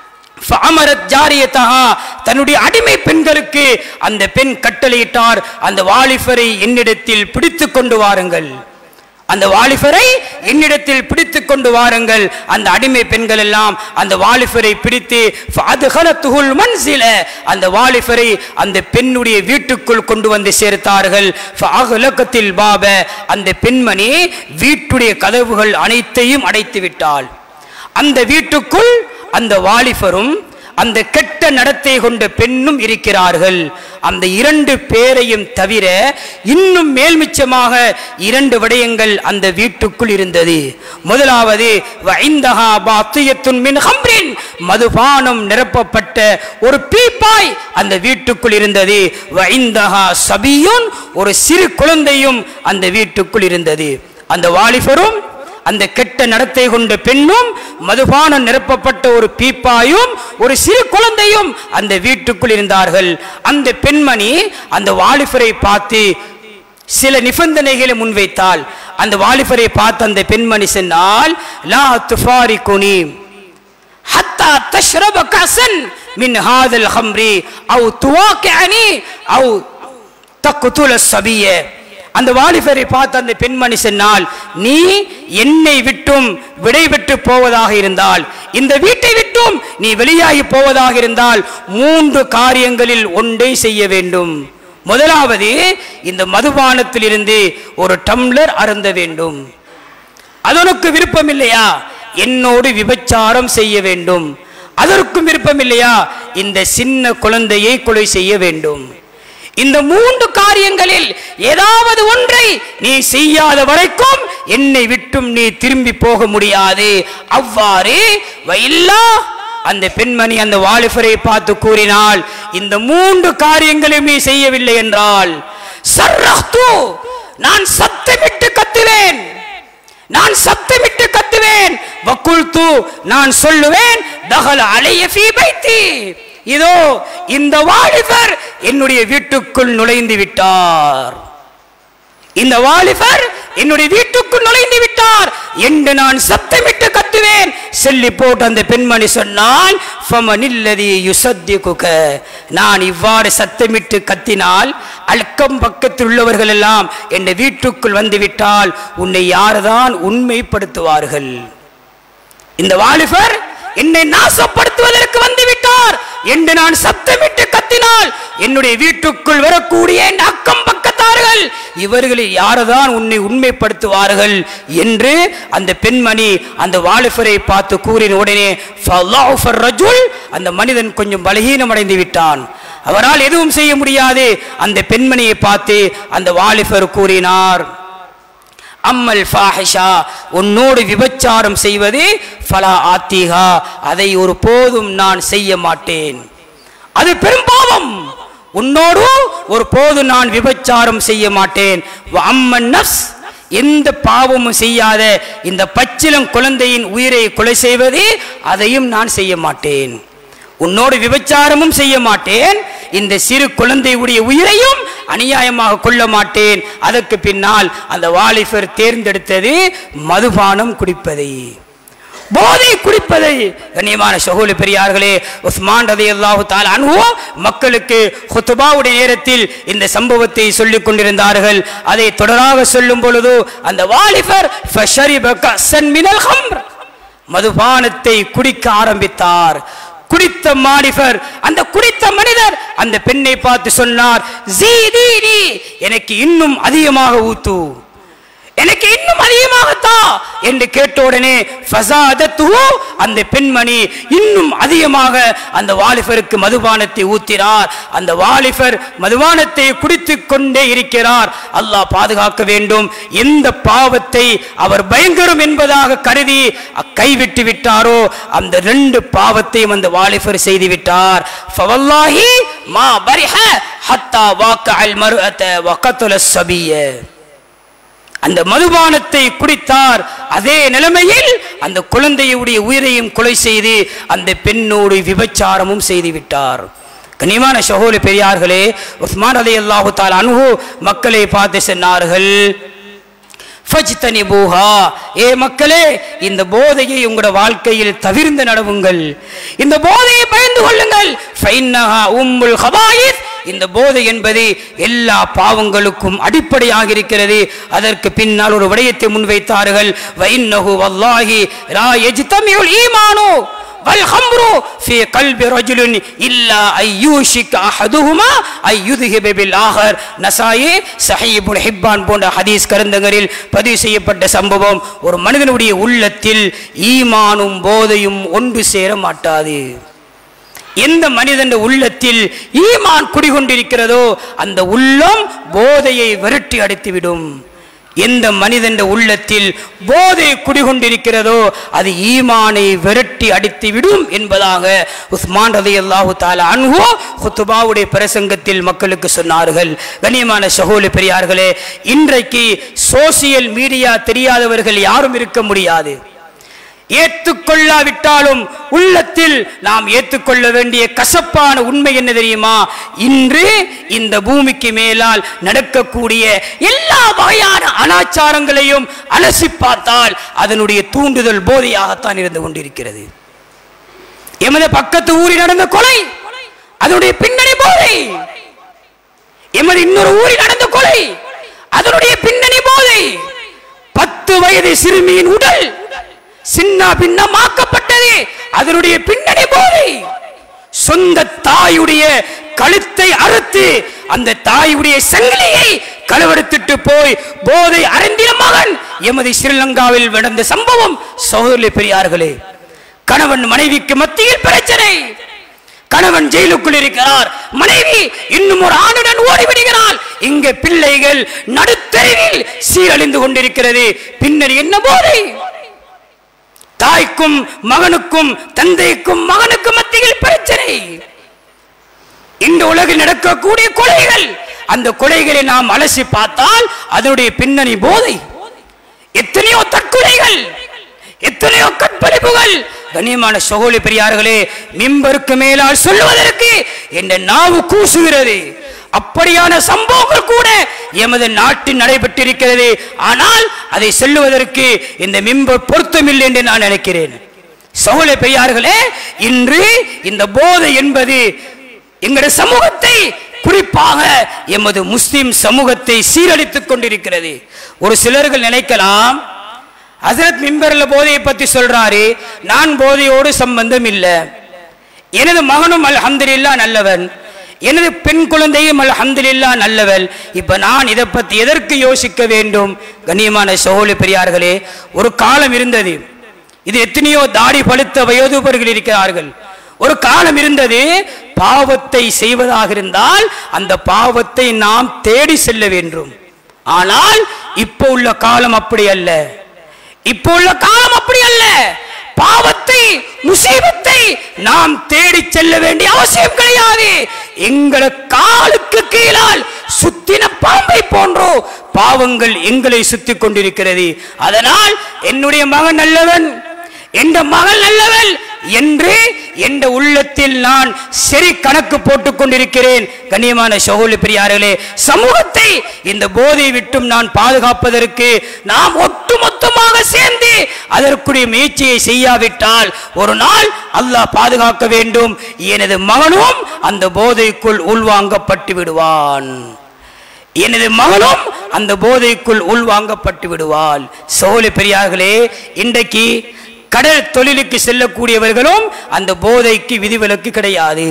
ஃபஅமரத் ஜாரியத்தஹா தன்னுடைய அடிமை பெண்களுக்கு அந்த பெண் கட்டளையிட்டார் அந்த வாலிபரை என்னிடத்தில் பிடித்து கொண்டு வாருங்கள் அந்த வாலிபரை என்னிடத்தில் பிடித்து கொண்டு வாருங்கள் அந்த அடிமை பெண்கள் எல்லாம் அந்த வாலிபரை பிடித்து ஃபஅத்கலத்துஹுல் மன்சில அந்த வாலிபரை அந்த பெண்ணுடைய வீட்டுக்குள் கொண்டு வந்து சேர்த்தார்கள் ஃபஅக்லகத்தில் பாப அந்த பெண்மணி வீட்டுடைய கதவுகள் அனைத்தையும் அடைத்து விட்டாள் அந்த வீட்டுக்குள் அந்த வாலிபரும் அந்த கெட்ட நடத்தை கொண்ட பெண்ணும் இருக்கிறார்கள் அந்த இரண்டு பேரையும் தவிர இன்னும் மேல்மிச்சமாக இரண்டு விடயங்கள் அந்த வீட்டுக்குள் இருந்தது முதலாவது வைந்தஹா பாத்தியத்துன் மின் ஹம்ரின் மதுபானம் நிரப்பப்பட்ட ஒரு பீப்பாய் அந்த வீட்டுக்குள் இருந்தது வைந்தஹா சபியுன் ஒரு சிறு குழந்தையும் அந்த வீட்டுக்குள் இருந்தது அந்த வாலிபரும் அந்த கெட்ட நடத்தை கொண்ட பெண்ணும் மதுபானம் நிரப்பப்பட்ட ஒரு பீப்பாயும் ஒரு சிறு குழந்தையும் அந்த வீட்டுக்குள் இருந்தார்கள் அந்த பெண்மணி அந்த வாலிபரை பார்த்து சில நிபந்தனைகளை முன்வைத்தால் அந்த வாலிபரை பார்த்து அந்த பெண்மணி சொன்னால் லா துஃபாரி குனி ஹத்தா தஷ்ரப கசன் மின் ஹாதல் ஹம்ரி அவு துவாக்கி அவு தக்குதுல சபிய அந்த வாலிபரை பார்த்து அந்த பெண்மணி சொன்னால் நீ என்னை விட்டும் விடைபெற்று போவதாக இருந்தால் இந்த வீட்டை விட்டும் நீ வெளியாகி போவதாக இருந்தால் மூன்று காரியங்களில் ஒன்றை செய்ய வேண்டும் முதலாவது இந்த மதுபானத்தில் இருந்து ஒரு டம்ளர் அருந்த வேண்டும் அதற்கு விருப்பம் இல்லையா என்னோடு விபச்சாரம் செய்ய வேண்டும் அதற்கும் விருப்பம் இல்லையா இந்த சின்ன குழந்தையை கொலை செய்ய வேண்டும் இந்த மூன்று காரியங்களில் ஏதாவது ஒன்றை நீ செய்யாத வரைக்கும் என்னை விட்டும் நீ திரும்பி போக முடியாது அவ்வாறு வைல்லா அந்த பெண்மணி அந்த வாலிபரை பார்த்து கூறினாள் இந்த மூன்று காரியங்களையும் நீ செய்யவில்லை என்றால் சர்ரஹ்து நான் சத்தமிட்டு கத்துவேன் நான் சத்தமிட்டு கத்துவேன் வக்குல்து நான் சொல்லுவேன் தகல் அலைய ஃபீ பைத்தி இதோ இந்த வாலிபர் என்னுடைய வீட்டுக்குள் நுழைந்து விட்டார் இந்த வாலிபர் என்னுடைய வீட்டுக்குள் நுழைந்து விட்டார் என்று நான் சத்தமிட்டு கத்துவேன் சொல்லி போட்டு அந்த பெண்மணி சொன்னால் ஃபமனில்லதி யுசத்திகுக நான் இவ்வாறு சத்தமிட்டு கத்தினால் அல்கம் பக்கத்தில் உள்ளவர்கள் எல்லாம் என் வீட்டுக்குள் வந்து விட்டால் உன்னை யார்தான் உண்மைப்படுத்துவார்கள் இந்த வாலிபர் என்னை நாசப்படுத்துவதற்கு வந்து விட்டார் என்று நான் சத்தமிட்டு கத்தினால் என்னுடைய வீட்டுக்குள் வரக்கூடிய என் அக்கம் பக்கத்தார்கள் இவர்களில் யாரதான் உன்னை உண்மைப்படுத்துவார்கள் என்று அந்த பெண்மணி அந்த வாலிபரை பார்த்து கூறின உடனே ஃபல்லாஹு ஃபர் ரஜுல் அந்த மனிதன் கொஞ்சம் பலகீனம் அடைந்து விட்டான் அவரால் எதுவும் செய்ய முடியாது அந்த பெண்மணியை பார்த்து அந்த வாலிபர் கூறினார் அம்மல் ஃபாஹிஷா உன்னோடு விபச்சாரம் செய்வது ஃபலா ஆத்திகா அதை ஒரு போதும் நான் செய்ய மாட்டேன் அது பெரும் பாவம் உன்னோடு ஒரு போது நான் விபச்சாரம் செய்ய மாட்டேன் வ அம்மன் நஃப்ஸ் எந்த பாவமும் செய்யாத இந்த பச்சிலம் குழந்தையின் உயிரை கொலை செய்வது அதையும் நான் செய்ய மாட்டேன் உன்னோடு விபச்சாரமும் செய்ய மாட்டேன் இந்த சிறு குழந்தையுடைய உயிரையும் அநியாயமாக கொள்ள மாட்டேன் அதற்கு பின்னால் அந்த வாலிபர் தேர்ந்தெடுத்தது மதுபானம் குடிப்பதை போதை குடிப்பதை கண்ணியமான சகோல பெரியார்களே உஸ்மான் ரதி அல்லாஹு தால் அனுவோ மக்களுக்கு ஹுத்துபாவுடைய நேரத்தில் இந்த சம்பவத்தை சொல்லிக் கொண்டிருந்தார்கள் அதை தொடராக சொல்லும் பொழுது அந்த வாலிபர் ஃபஷரிப கஸ்ஸன் மினல் ஹம்ர் மதுபானத்தை குடிக்க ஆரம்பித்தார் குடித்த மாலிபர் அந்த குடித்த மனிதர் அந்த பெண்ணை பார்த்து சொன்னார் "ஜீதீனி, எனக்கு இன்னும் அதிகமாக ஊத்து எனக்கு இன்னும் அதிகமாகத்தா என்று கேட்ட உடனே ஃபஸாதத்துஹு, அந்த பெண்மணி இன்னும் அதிகமாக அந்த வாலிபருக்கு மதுபானத்தை ஊத்தினார் அந்த வாலிபர் மதுபானத்தை குடித்துக் கொண்டே இருக்கிறார் அல்லாஹ் பாதுகாக்க வேண்டும் எந்த பாவத்தை அவர் பயங்கரம் என்பதாக கருதி கைவிட்டு விட்டாரோ அந்த ரெண்டு பாவத்தையும் அந்த வாலிபர் செய்து விட்டார் ஃபவல்லாஹி மா பரிஹ ஹத்தா வாக்கஅல் மர்அத வகத்துல சபிய அந்த மதுபானத்தை குடித்தார் அதே நிலைமையில் அந்த குழந்தையுடைய உயிரையும் கொலை செய்து அந்த பெண்ணோடு விபச்சாரமும் செய்து விட்டார் கனிமான சகோல பெரியார்களே உஸ்மான் அலி அல்லாஹு தால் அனுகு மக்களை பார்த்து சொன்னார்கள் ஃபஜ்தனிபூஹா ஏ மக்களே இந்த போதையை உங்களோட வாழ்க்கையில் தவிர்ந்து நடவுங்கள் இந்த போதையை பயந்து கொள்ளுங்கள் ஃபைன்னஹா உம்முல் ஹபாயிஸ் இந்த போதை என்பது எல்லா பாவங்களுக்கும் அடிப்படையாக இருக்கிறது அதற்கு பின்னால் ஒரு விடயத்தை முன்வைத்தார்கள் வைன்னஹு வல்லாஹி லா யஜ்தமியுல் ஈமானு والخمر في قلب رجل إلا أن يوشك أحدهما أن يذهب بالآخر நசாயி சஹீபுல் ஹிப்பான் போன்ற ஹதீஸ் கருந்தங்களில் பதிவு செய்யப்பட்ட சம்பவம் ஒரு மனிதனுடைய உள்ளத்தில் ஈமானும் போதையும் ஒன்று சேர மாட்டாது எந்த மனிதன் உள்ளத்தில் ஈமான் குடிகொண்டிருக்கிறதோ அந்த உள்ளம் போதையை விரட்டி அடித்துவிடும் எந்த மனிதன் உள்ளத்தில் போதை குடிகொண்டிருக்கிறதோ அது ஈமானை விரட்டி அடித்து விடும் என்பதாக உஸ்மான் ரதி அல்லாஹு தாலா அன்ஹோ ஹுத்துபாவுடைய பிரசங்கத்தில் மக்களுக்கு சொன்னார்கள் கண்ணியமான சகோலி பெரியார்களே இன்றைக்கு சோசியல் மீடியா தெரியாதவர்கள் யாரும் இருக்க முடியாது ஏற்றுக்கொள்ளாவிட்டாலும் உள்ளத்தில் நாம் ஏற்றுக்கொள்ள வேண்டிய கசப்பான உண்மை என்ன தெரியுமா இன்று இந்த பூமிக்கு மேலால் நடக்கக்கூடிய எல்லா வகையான அனாச்சாரங்களையும் அலசி பார்த்தால் அதனுடைய தூண்டுதல் போதையாகத்தான் இருந்து கொண்டிருக்கிறது எமது பக்கத்து ஊரில் நடந்த கொலை அதனுடைய பின்னணி போதை எமது இன்னொரு ஊரில் நடந்த கொலை அதனுடைய பின்னணி போதை பத்து வயது சிறுமியின் உடல் சின்ன பின்னமாக்கப்பட்டது அதனுடைய பின்னணி போதை சொந்த தாயுடைய கழுத்தை அறுத்து அந்த தாயுடைய சங்கிலியை களவெடுத்துட்டு போய் போதை அறிந்திய மகன் எமது ஸ்ரீலங்காவில் நடந்த சம்பவம் சகோதரி பெரியார்களே கணவன் மனைவிக்கு மத்தியில் பிரச்சனை கணவன் ஜெயிலுக்குள் இருக்கிறார் மனைவி இன்னும் ஒரு ஆணுடன் ஓடிவிடுகிறாள் இங்க பிள்ளைகள் நடுத்தெருவில் சீரழிந்து கொண்டிருக்கிறது பின்னர் என்ன போதை தாய்க்கும் மகனுக்கும் தந்தைக்கும் மகனுக்கும் மத்தியில் பிரச்சனை இந்த உலகில் நடக்கக்கூடிய கொலைகள் அந்த கொலைகளை நாம் அலசி பார்த்தால் அதனுடைய பின்னணி போதை எத்தனையோ தற்கொலைகள் எத்தனையோ கற்பழிப்புகள் கண்ணியமான சகோலி பெரியார்களே மிம்பருக்கு மேலால் சொல்லுவதற்கு என்ற நாவு கூசுகிறது அப்படியான சம்பவங்கள் கூட எமது நாட்டில் நடைபெற்றிருக்கிறது ஆனால் அதை சொல்லுவதற்கு இந்த மிம்பர் பொருத்தமில்லை என்று நான் நினைக்கிறேன் சகோல பெரியார்களே இன்று இந்த போதை என்பது எங்களுடைய சமூகத்தை குறிப்பாக எமது முஸ்லிம் சமூகத்தை சீரழித்துக் கொண்டிருக்கிறது ஒரு சிலர்கள் நினைக்கலாம் ஹசரத் மிம்பர்ல போதையை பத்தி சொல்றாரு நான் போதையோடு சம்பந்தம் இல்லை எனது மகனும் அல்ஹம்துலில்லா நல்லவன் எனது பெண் குழந்தையும் அல்ஹம்துலில்லா நல்லவள் இப்ப நான் இதை பத்தி எதற்கு யோசிக்க வேண்டும் கண்ணியமான சகோதரி பெரியார்களே ஒரு காலம் இருந்தது இது எத்தனையோ தாடி பழுத்த வயோதிபர்கள் இருக்கிறார்கள் ஒரு காலம் இருந்தது பாவத்தை செய்வதாக இருந்தால் அந்த பாவத்தை நாம் தேடி செல்ல வேண்டும் ஆனால் இப்போ உள்ள காலம் அப்படி அல்ல இப்போ உள்ள காலம் அப்படி அல்ல பாவத்தை முசீபத்தை நாம் தேடி செல்ல வேண்டிய அவசியம் கிடையாது எங்களை காலுக்கு கீழால் சுத்தின பாம்பை போன்றோ பாவங்கள் எங்களை சுத்தி கொண்டிருக்கிறது அதனால் என்னுடைய மகன் நல்லவன் என்ற மகள் நல்லவள் என்று என்ற உள்ளத்தில் நான் சரி கணக்கு போட்டுக் கொண்டிருக்கிறேன் கண்ணியமான சகோதரி பெரியார்களே சமூகத்தை இந்த போதை விட்டும் நான் பாதுகாப்பதற்கு நாம் ஒட்டுமொத்தமாக சேர்ந்து அதற்குரிய முயற்சியை செய்யாவிட்டால் ஒரு நாள் அல்லாஹ் பாதுகாக்க வேண்டும் எனது மகனும் அந்த போதைக்குள் உள்வாங்கப்பட்டு விடுவான் எனது மகனும் அந்த போதைக்குள் உள்வாங்கப்பட்டு விடுவாள் சோழ பெரியார்களே இன்றைக்கு கடல் தொழிலுக்கு செல்லக்கூடியவர்களும் அந்த போதைக்கு விதிவிலக்கு கிடையாது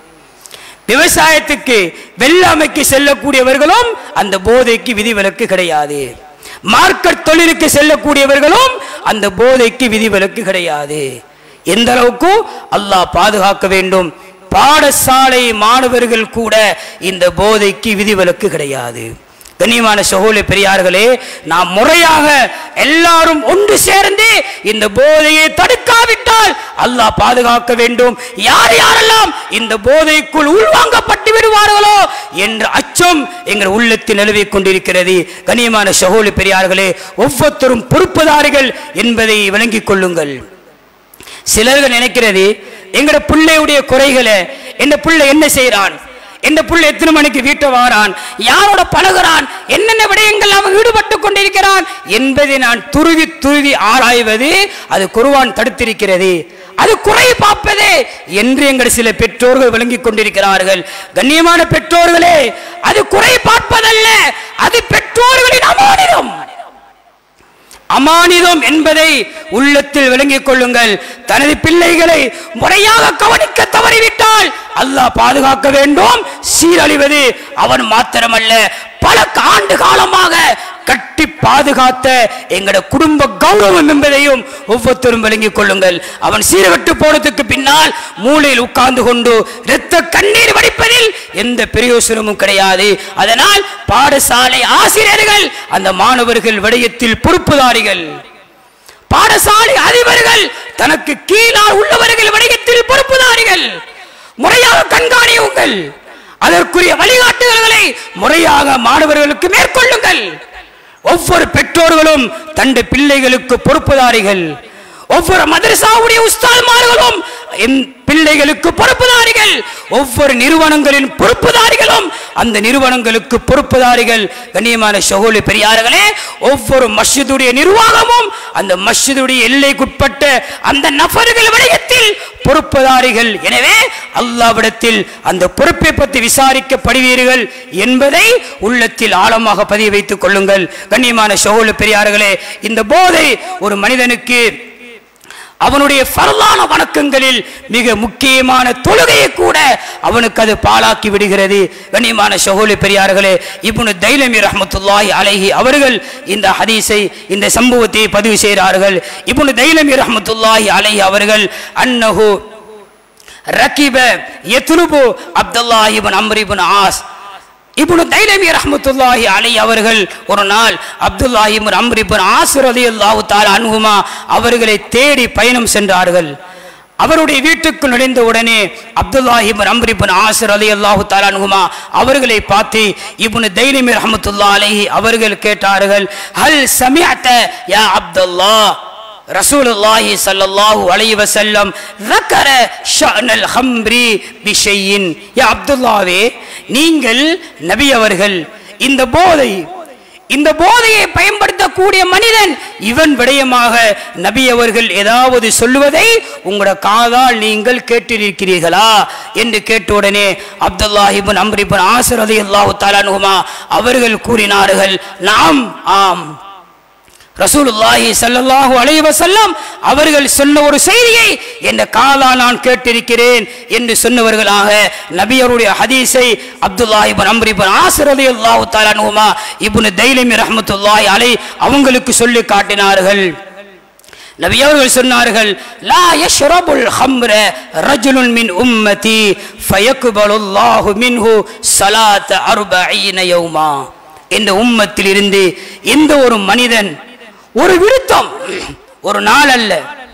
விவசாயத்துக்கு வெள்ளாமைக்கு செல்லக்கூடியவர்களும் அந்த போதைக்கு விதிவிலக்கு கிடையாது மார்க்கெட் தொழிலுக்கு செல்லக்கூடியவர்களும் அந்த போதைக்கு விதிவிலக்கு கிடையாது எந்த அளவுக்கு அல்லாஹ் பாதுகாக்க வேண்டும் பாடசாலை மாணவர்கள் கூட இந்த போதைக்கு விதிவிலக்கு கிடையாது கண்ணியமான சகோதரி பெரியார்களே நாம் முறையாக எல்லாரும் ஒன்று சேர்ந்து இந்த போதையை தடுக்காவிட்டால் அல்லாஹ் பாதுகாக்க வேண்டும் யார் யாரெல்லாம் இந்த போதைக்குள் உள்வாங்கப்பட்டு விடுவார்களோ என்ற அச்சம் எங்கள் உள்ளத்தில் நிலவிக் கொண்டிருக்கிறது கண்ணியமான சகோதரி பெரியார்களே ஒவ்வொருத்தரும் பொறுப்புதாரிகள் என்பதை விளங்கிக் கொள்ளுங்கள் சிலர்கள் நினைக்கிறது எங்கட பிள்ளையுடைய குறைகளை எந்த பிள்ளை என்ன செய்யறான் எந்த புள்ள எத்தனை மணிக்கு வீட்டை வாரான் யாரோட பழகுறான் என்னென்ன விடயங்கள் அவன் ஈடுபட்டு கொண்டிருக்கிறான் என்பதை நான் துருவி துருவி ஆராய்வது அது குருவான் தடுத்திருக்கிறது அது குறை பார்ப்பதே என்று எங்கள் சில பெற்றோர்கள் விளங்கிக் கொண்டிருக்கிறார்கள் கண்ணியமான பெற்றோர்களே அது குறை பார்ப்பதல்ல அது பெற்றோர்களின் அமானிதம் அமானிதம் என்பதை உள்ளத்தில் விளங்கிக் கொள்ளுங்கள் தனது பிள்ளைகளை முறையாக கவனிக்க தவறிவிட்டால் அல்லாஹ் பாதுகாக்க வேண்டும் சீரழிவது அவன் மாத்திரமல்ல பல ஆண்டு காலமாக கட்டி பாதுகாத்த எங்கட குடும்ப கௌரவம் என்பதையும் ஒவ்வொருத்தரும் விளங்கிக் கொள்ளுங்கள் அவன் சீரகட்டு போனதுக்கு பின்னால் மூளையில் உட்கார்ந்து கொண்டு இரத்த கண்ணீர் வடிப்பதில் எந்த பிரயோசனமும் கிடையாது அதனால் பாடசாலை ஆசிரியர்கள் அந்த மாணவர்கள் விடயத்தில் பொறுப்புதாரிகள் பாடசாலை அதிபர்கள் தனக்கு கீழால் உள்ளவர்கள் விடயத்தில் பொறுப்புதாரிகள் முறையாக கண்காணியுங்கள் அதற்குரிய வழிகாட்டுதல்களை முறையாக மாணவர்களுக்கு மேற்கொள்ளுங்கள் ஒவ்வொரு பெற்றோர்களும் தண்டு பிள்ளைகளுக்கு பொறுப்புதாரிகள் ஒவ்வொரு மதரசாவுடைய உஸ்தாத்மார்களும் என் பிள்ளைகளுக்கு பொறுப்புதாரிகள் ஒவ்வொரு நிறுவனங்களின் பொறுப்புதாரிகளும் அந்த நிறுவனங்களுக்கு பொறுப்புதாரிகள் கண்ணியமான சகோலி பெரியார்களே ஒவ்வொரு மஸ்ஜிதுடைய நிர்வாகமும் அந்த மஸ்ஜிதுடைய எல்லைக்குட்பட்ட அந்த நபர்கள் விடயத்தில் பொறுப்புதாரிகள் எனவே அல்லாவிடத்தில் அந்த பொறுப்பை பற்றி விசாரிக்கப்படுவீர்கள் என்பதை உள்ளத்தில் ஆழமாக பதிய வைத்துக் கொள்ளுங்கள் கண்ணியமான சகோலி பெரியார்களே இந்த போதை ஒரு மனிதனுக்கு அவனுடைய பரலான வணக்கங்களில் மிக முக்கியமான தொழுகையை கூட அவனுக்கு அது பாலாக்கி விடுகிறது கண்ணியமான சகோலி பெரியார்களே இப்னு தைலமி ரஹமத்துல்லாஹி அலைஹி அவர்கள் இந்த ஹதீஸை இந்த சம்பவத்தை பதிவு செய்கிறார்கள் இப்னு தைலமி ரஹமத்துல்லாஹி அலைஹி அவர்கள் அன்னஹு ரகிப யத்லுபு அப்துல்லாஹி இப்னு அம்ர் இப்னு ஆஸ் இப்னு தைலமி ரஹ்மத்துல்லாஹி அலை அவர்கள் ஒரு நாள் அப்துல்லாஹி இப்னு அம்ர் இப்னு ஆசிர் ரலியல்லாஹு தஆலா அன்ஹுமா அவர்களை தேடி பயணம் சென்றார்கள் அவருடைய வீட்டுக்கு நுழைந்த உடனே அப்துல்லாஹி இப்னு அம்ர் இப்னு ஆசிர் ரலியல்லாஹு தஆலா அன்ஹுமா அவர்களை பார்த்து இப்னு தைலமி ரஹ்மத்துல்லாஹி அலைஹி அவர்கள் கேட்டார்கள் ஹல் சமிஅத யா அப்துல்லாஹ் ரசூலுல்லாஹி ஸல்லல்லாஹு அலைஹி வஸல்லம் ذكر شأن الخمر بشيء யா அப்துல்லாவே நீங்கள் நபி அவர்கள் இந்த போதை இந்த போதையை பயன்படுத்தக்கூடிய மனிதன் இவன் விடயமாக நபி அவர்கள் ஏதாவது சொல்லுவதை உங்களோட காதால் நீங்கள் கேட்டிருக்கிறீர்களா என்று கேட்ட உடனே அப்துல்லாஹிபின் அம்ரிபின் ஆசர் அலி அல்லாஹு தாலானுமா அவர்கள் கூறினார்கள் நாம் ஆம் ரசூலுல்லாஹி ஸல்லல்லாஹு அலைஹி வஸல்லம் அவர்கள் சொன்ன ஒரு செய்தியை என்ற காலால் நான் கேட்டிருக்கிறேன் என்று சொன்னவர்களாக நபியருடைய ஹதீஸை அப்துல்லாஹ் இப்னு அம்ர் இப்னு ஆசிர் ரலியல்லாஹு தஆலா அன்ஹுமா இப்னு தைலமி ரஹ்மத்துல்லாஹி அலை அவங்களுக்கு சொல்லி காட்டினார்கள் நபி அவர்கள் சொன்னார்கள் லா யஷ்ரபுல் ஹம்ர ரஜுலுன் மின் உம்மதி ஃபயக்பலுல்லாஹு மின்ஹு ஸலாத்த அர்பஈன யௌமா இந்த உம்மத்தில் இருந்து எந்த ஒரு மனிதன் ஒரு விருத்தம் ஒரு நாள் அல்ல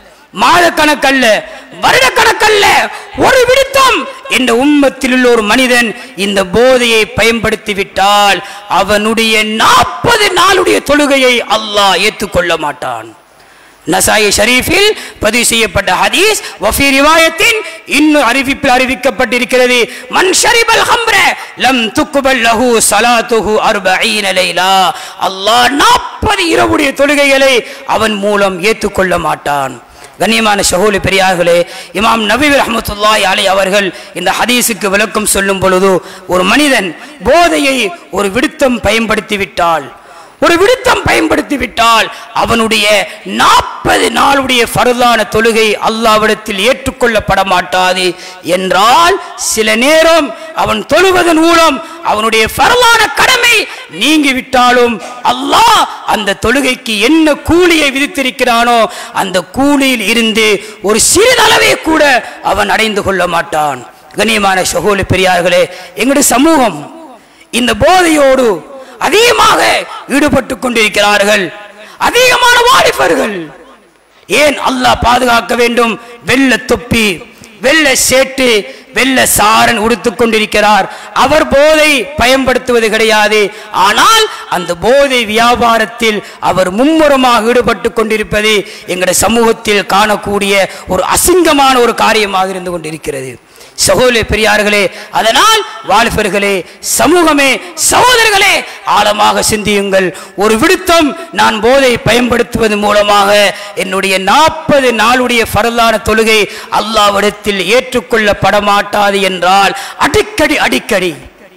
மாத கணக்கல்ல வருட கணக்கல்ல ஒரு விடுத்தம் இந்த உம்மத்தில் உள்ள ஒரு மனிதன் இந்த போதையை பயன்படுத்தி விட்டால் அவனுடைய நாற்பது நாளுடைய தொழுகையை அல்லாஹ் ஏற்றுக்கொள்ள மாட்டான் நசாயி ஷரீஃபில் பதிவு செய்யப்பட்ட ஹதீஸ் வஃபி ரிவாயத்தின் இன்னும் அறிவிப்பில் அறிவிக்கப்பட்டிருக்கிறது மன் ஷரிபல் ஹம்ர லம் துக்குபல் லஹு ஸலாத்துஹு அர்பஈன லைலா அல்லாஹ் 40 இரவுடைய தொழுகைகளை அவன் மூலம் ஏற்றுக்கொள்ள மாட்டான் கண்ணியமான ஷஹூலி பெரியார்களே இமாம் நபி ரஹமத்துல்லாஹி அலை அவர்கள் இந்த ஹதீஸுக்கு விளக்கம் சொல்லும் பொழுது ஒரு மனிதன் போதையை ஒரு விடுத்தம் பயன்படுத்தி விட்டால் ஒரு விடுத்தம் பயன்படுத்தி விட்டால் அவனுடைய நாற்பது நாளுடைய ஃபர்தான தொழுகை அல்லாவிடத்தில் ஏற்றுக்கொள்ளப்பட மாட்டாது என்றால் சில நேரம் அவன் தொழுவதன் மூலம் அவனுடைய ஃபர்லான கடமை நீங்கி விட்டாலும் அல்லாஹ் அந்த தொழுகைக்கு என்ன கூலியை விதித்திருக்கிறானோ அந்த கூலியில் இருந்து ஒரு சிறிதளவே கூட அவன் அடைந்து கொள்ள மாட்டான் கண்ணியமான சகோலி பெரியார்களே எங்களுடைய சமூகம் இந்த போதையோடு அதிகமாக ஈடுபட்டு கொண்டிருக்கிறார்கள் அதிகமான வாலிபர்கள் ஏன் அல்லாஹ் பாதுகாக்க வேண்டும் வெள்ள தொப்பி வெள்ள சேட்டு வெள்ள சாரன் உடுத்துக் கொண்டிருக்கிறார் அவர் போதை பயன்படுத்துவது கிடையாது ஆனால் அந்த போதை வியாபாரத்தில் அவர் மும்முரமாக ஈடுபட்டு கொண்டிருப்பது எங்களுடைய சமூகத்தில் காணக்கூடிய ஒரு அசிங்கமான ஒரு காரியமாக இருந்து கொண்டிருக்கிறது சகோதர பெரியார்களே அதனால் வாலிபர்களே சமூகமே சகோதரர்களே ஆழமாக சிந்தியுங்கள் ஒரு விடுத்தம் நான் போதை பயன்படுத்துவது மூலமாக என்னுடைய நாற்பது நாளுடைய பரலான தொழுகை அல்லாவிடத்தில் ஏற்றுக்கொள்ளப்பட மாட்டாது என்றால் அடிக்கடி அடிக்கடி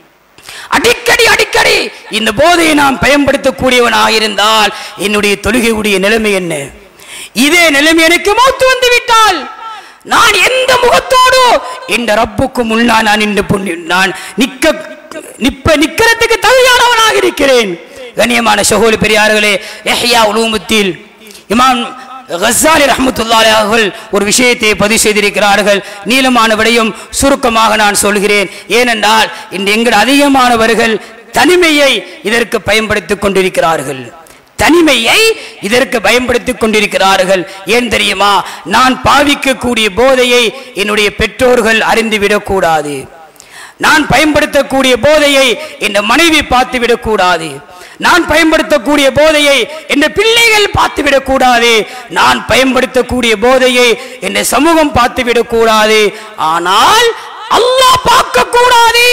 அடிக்கடி அடிக்கடி இந்த போதையை நான் பயன்படுத்தக்கூடியவனாக இருந்தால் என்னுடைய தொழுகையுடைய நிலைமை என்ன இதே நிலைமை எனக்கு மூத்து வந்து விட்டால் நான் எந்த முகத்தோடு இந்த ரப்புக்கு முன்னால் நான் இந்த புண்ணி நான் நிக்க நிப்ப நிக்கிறதுக்கு தகுதியானவனாக இருக்கிறேன் கண்ணியமான சகோதரி பெரியார்களே எஹ்யா உலூமுத்தில் இமாம் கசாலி ரஹமத்துல்லாஹி அவர்கள் ஒரு விஷயத்தை பதிவு செய்திருக்கிறார்கள் நீளமான விடையும் சுருக்கமாக நான் சொல்கிறேன் ஏனென்றால் இன்று எங்கள் அதிகமானவர்கள் தனிமையை இதற்கு பயன்படுத்திக் கொண்டிருக்கிறார்கள் தனிமையை இதற்கு பயன்படுத்திக் கொண்டிருக்கிறார்கள் ஏன் தெரியுமா நான் பாவிக்கக்கூடிய போதையை என்னுடைய பெற்றோர்கள் அறிந்துவிடக் கூடாது நான் பயன்படுத்தக்கூடிய போதையை என் மனைவி பார்த்து விடக்கூடாது நான் பயன்படுத்தக்கூடிய போதையை என் பிள்ளைகள் பார்த்து விடக்கூடாது நான் பயன்படுத்தக்கூடிய போதையை என் சமூகம் பார்த்து விடக்கூடாது ஆனால் அல்லாஹ் பார்க்க கூடாது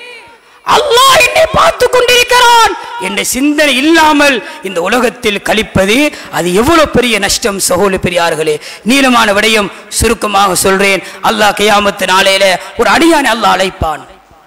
அல்லாஹ் என்னை பார்த்து கொண்டிருக்கிறான் என்ற சிந்தனை இல்லாமல் இந்த உலகத்தில் கழிப்பது அது எவ்வளவு பெரிய நஷ்டம் சகோதரி பெரியார்களே நீளமான விடயம் சுருக்கமாக சொல்றேன் அல்லாஹ் கியாமத்து நாளையில ஒரு அடியானை அல்லாஹ் அழைப்பான்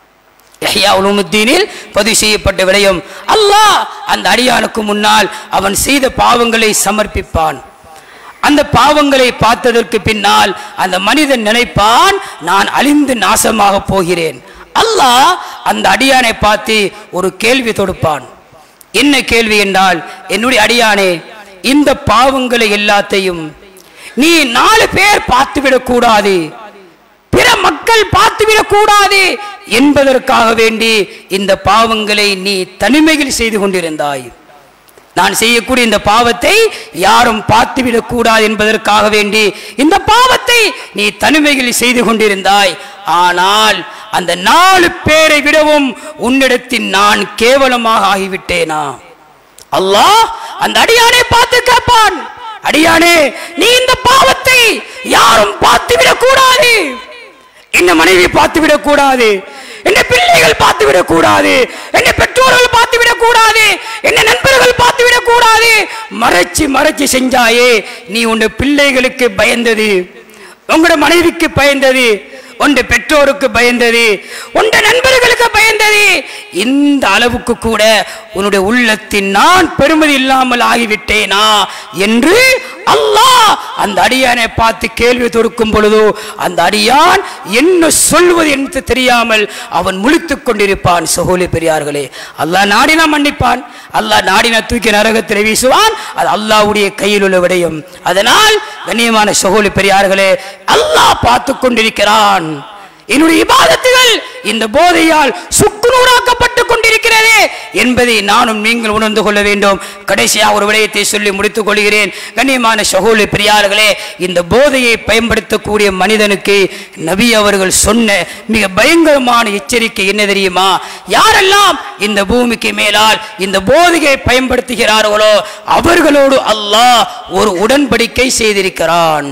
யஹ்யா உலுமுத்தீனில் பதிவு செய்யப்பட்ட விடயம் அல்லாஹ் அந்த அடியானுக்கு முன்னால் அவன் செய்த பாவங்களை சமர்ப்பிப்பான் அந்த பாவங்களை பார்த்ததற்கு பின்னால் அந்த மனிதன் நினைப்பான் நான் அழிந்து நாசமாக போகிறேன் அல்லாஹ் அந்த அடியானை பார்த்து ஒரு கேள்வி தொடுப்பான் என்ன கேள்வி என்றால் என்னுடைய அடியானே இந்த பாவங்களை எல்லாத்தையும் நீ நாலு பேர் பார்த்துவிடக் கூடாது பிற மக்கள் பார்த்துவிடக் கூடாது என்பதற்காக வேண்டி இந்த பாவங்களை நீ தனிமையில் செய்து கொண்டிருந்தாய் நான் செய்யக்கூடிய இந்த பாவத்தை யாரும் பார்த்துவிடக் கூடாது என்பதற்காக வேண்டி இந்த பாவத்தை நீ தனிமையில் செய்து கொண்டிருந்தாய் ஆனால் அந்த நாலு பேரை விடவும் உன்னிடத்தில் நான் கேவலமாக ஆகிவிட்டேனா அல்லாஹ் அந்த அடியானை பார்த்து கேட்பான் அடியானே நீ இந்த பாவத்தை யாரும் பார்த்துவிடக் கூடாது என்ன மனைவி பார்த்து விடக் கூடாது என்ன பிள்ளைகள் பார்த்து விடக் கூடாது என்ன பெற்றோர்கள் பார்த்து விடக் கூடாது என்ன நண்பர்கள் பார்த்து விடக் கூடாது மறைச்சு மறைச்சு செஞ்சாயே நீ உன் பிள்ளைகளுக்கு பயந்தது உங்களோட மனைவிக்கு பயந்தது உண்ட பெற்றோருக்கு பயந்தது உண்ட நண்பர்களுக்கு பயந்தது இந்த அளவுக்கு கூட உன்னுடைய உள்ளத்தின் நான் பெருமதி இல்லாமல் ஆகிவிட்டேனா என்று அல்லாஹ் அந்த அடியானை பார்த்து கேள்வி தொடுக்கும் பொழுதோ அந்த அடியான் என்ன சொல்வது என்று தெரியாமல் அவன் முழித்துக் கொண்டிருப்பான் சகோலி பெரியார்களே அல்லாஹ் நாடினா மன்னிப்பான் அல்லாஹ் நாடினா தூக்கி நரகத்தில் வீசுவான் அது அல்லாஹ்வுடைய கையில் உள்ள விடயம் அதனால் கண்ணியமான சகோலி பெரியார்களே அல்லாஹ் பார்த்து கொண்டிருக்கிறான் என்னுடைய இபாதத்துகள் இந்த போதையால் சுக்குநூறாக்கப்பட்டு கொண்டிருக்கிறது என்பதை நானும் நீங்கள் உணர்ந்து கொள்ள வேண்டும் கடைசியாக ஒரு விடயத்தை சொல்லி முடித்துக் கொள்கிறேன் கண்ணியமான சகோலி பிரியார்களே இந்த போதையை பயன்படுத்தக்கூடிய மனிதனுக்கு நபி அவர்கள் சொன்ன மிக பயங்கரமான எச்சரிக்கை என்ன தெரியுமா யாரெல்லாம் இந்த பூமிக்கு மேலால் இந்த போதையை பயன்படுத்துகிறார்களோ அவர்களோடு அல்லாஹ் ஒரு உடன்படிக்கை செய்திருக்கிறான்